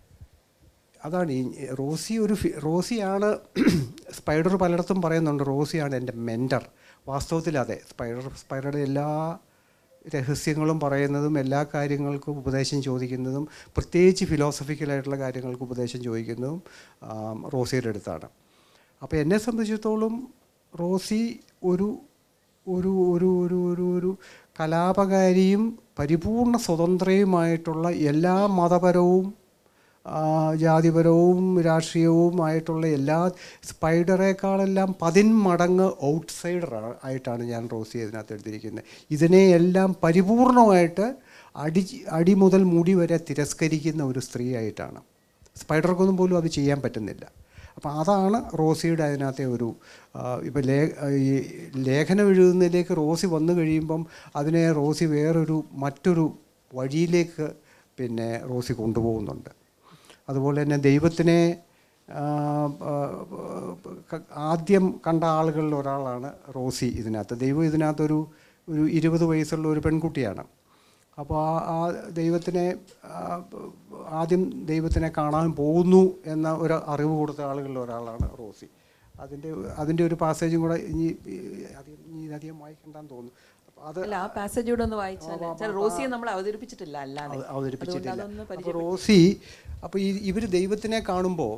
അതാണ് ഈ റോസി ഒരു ഫി- റോസിയാണ് സ്പൈഡർ പലയിടത്തും പറയുന്നുണ്ട് റോസിയാണ് എൻ്റെ മെൻറ്റർ വാസ്തവത്തിൽ അതെ സ്പൈഡർ സ്പൈഡറുടെ എല്ലാ രഹസ്യങ്ങളും പറയുന്നതും എല്ലാ കാര്യങ്ങൾക്കും ഉപദേശം ചോദിക്കുന്നതും പ്രത്യേകിച്ച് ഫിലോസഫിക്കലായിട്ടുള്ള കാര്യങ്ങൾക്ക് ഉപദേശം ചോദിക്കുന്നതും ആം, റോസിയുടെ അടുത്താണ് അപ്പോൾ എന്നെ സംബന്ധിച്ചിടത്തോളം റോസി ഒരു ഒരു ഒരു ഒരു ഒരു ഒരു കലാപകാരിയും പരിപൂർണ സ്വതന്ത്രയുമായിട്ടുള്ള എല്ലാ മതപരവും ആ, ജാതിപരവും രാഷ്ട്രീയവുമായിട്ടുള്ള എല്ലാ സ്പൈഡറേക്കാളെല്ലാം പതിന്മടങ്ങ് ഔട്ട്സൈഡർ ആയിട്ടാണ് ഞാൻ റോസി ഇതിനകത്ത് എടുത്തിരിക്കുന്നത് ഇതിനെയെല്ലാം പരിപൂർണമായിട്ട് അടി അടി മുതൽ മുടി വരെ തിരസ്കരിക്കുന്ന ഒരു സ്ത്രീ ആയിട്ടാണ് സ്പൈഡർക്കൊന്നും പോലും അത് ചെയ്യാൻ പറ്റുന്നില്ല അപ്പോൾ അതാണ് റോസിയുടെ അതിനകത്തെ ഒരു ഇപ്പം ലേ ഈ ലേഖനം എഴുതുന്നതിലേക്ക് റോസി വന്നു കഴിയുമ്പം അതിനെ റോസി വേറൊരു മറ്റൊരു വഴിയിലേക്ക് പിന്നെ റോസി കൊണ്ടുപോകുന്നുണ്ട് അതുപോലെ തന്നെ ദൈവത്തിനെ ആ, ആ, ക- ആദ്യം കണ്ട ആളുകളിൽ ഒരാളാണ് റോസി ഇതിനകത്ത് ദൈവം ഇതിനകത്തൊരു ഒരു ഇരുപത് വയസ്സുള്ള ഒരു പെൺകുട്ടിയാണ് അപ്പോൾ ആ ആ ദൈവത്തിനെ ആ, ആദ്യം ദൈവത്തിനെ കാണാൻ പോകുന്നു എന്ന ഒരു അറിവ് കൊടുത്ത ആളുകളിൽ ഒരാളാണ് റോസി അതിൻ്റെ അതിൻ്റെ ഒരു പാസേജും കൂടെ ഇനി ഈ അധികം ഇനി അധികം വായിക്കണ്ടെന്ന് തോന്നുന്നു അപ്പോൾ അത് അല്ല ആ പാസേജ് കൂടെ ഒന്ന് വായിച്ചാൽ ചില റോസിയെ നമ്മൾ അവതരിപ്പിച്ചിട്ടില്ല അല്ലാതെ അവ- അവതരിപ്പിച്ചിട്ടില്ല അതുകൊണ്ട് അതൊന്ന് അപ്പോൾ പരിചയപ്പെടുത്തി. റോസി അപ്പോൾ ഈ ഇവർ ദൈവത്തിനെ കാണുമ്പോൾ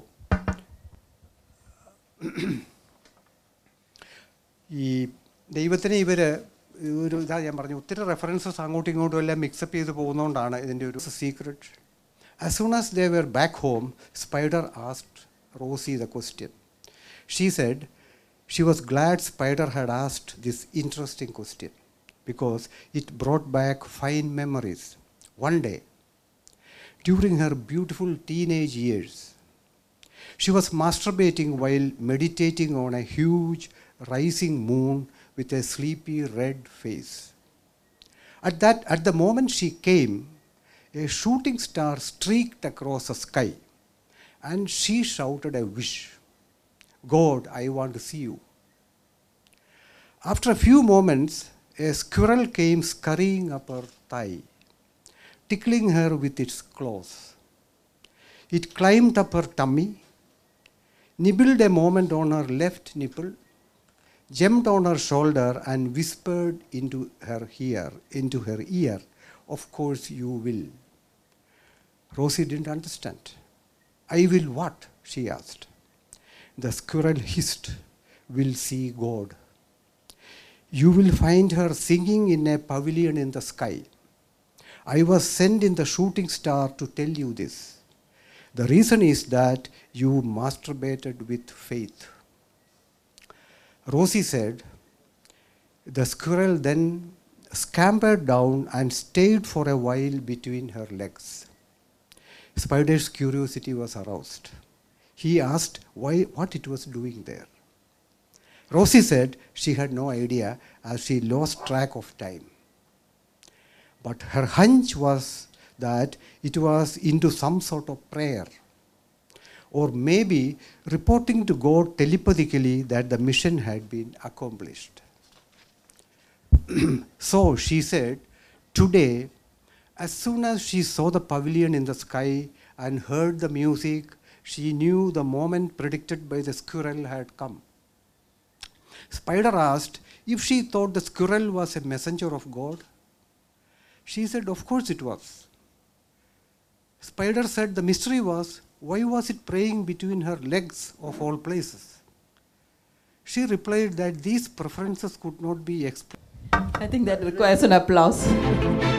ഈ ദൈവത്തിനെ ഇവർ ഒരു ഇതാ ഞാൻ പറഞ്ഞു ഒത്തിരി റെഫറൻസസ് അങ്ങോട്ടും ഇങ്ങോട്ടും എല്ലാം മിക്സപ്പ് ചെയ്ത് പോകുന്നതുകൊണ്ടാണ് ഇതിൻ്റെ ഒരു secret as soon as they were back home spider asked Rosie the question she said she was glad spider had asked this interesting question because it brought back fine memories. One day, during her beautiful teenage years, she was masturbating while meditating on a huge rising moon with a sleepy red face. At, that, at the moment she came, a shooting star streaked across the sky, and she shouted a wish God, I want to see you. After a few moments, a squirrel came scurrying up her thigh, tickling her with its claws. It climbed up her tummy, nibbled a moment on her left nipple, jumped on her shoulder, and whispered into her ear, into her ear, "Of course you will." Rosie didn't understand. I will what? she asked. The squirrel hissed, Will see God. You will find her singing in a pavilion in the sky. I was sent in the shooting star to tell you this. The reason is that you masturbated with faith. Rosie said, The squirrel then scampered down and stayed for a while between her legs. Spider's curiosity was aroused. He asked why, what it was doing there. Rosie said she had no idea as she lost track of time. But her hunch was that it was into some sort of prayer, or maybe reporting to God telepathically that the mission had been accomplished. so she said, Today, as soon as she saw the pavilion in the sky and heard the music, she knew the moment predicted by the squirrel had come. Spider asked if she thought the squirrel was a messenger of God. She said, Of course it was. Spider said the mystery was why was it praying between her legs of all places? She replied that these preferences could not be explained. I think that requires an applause.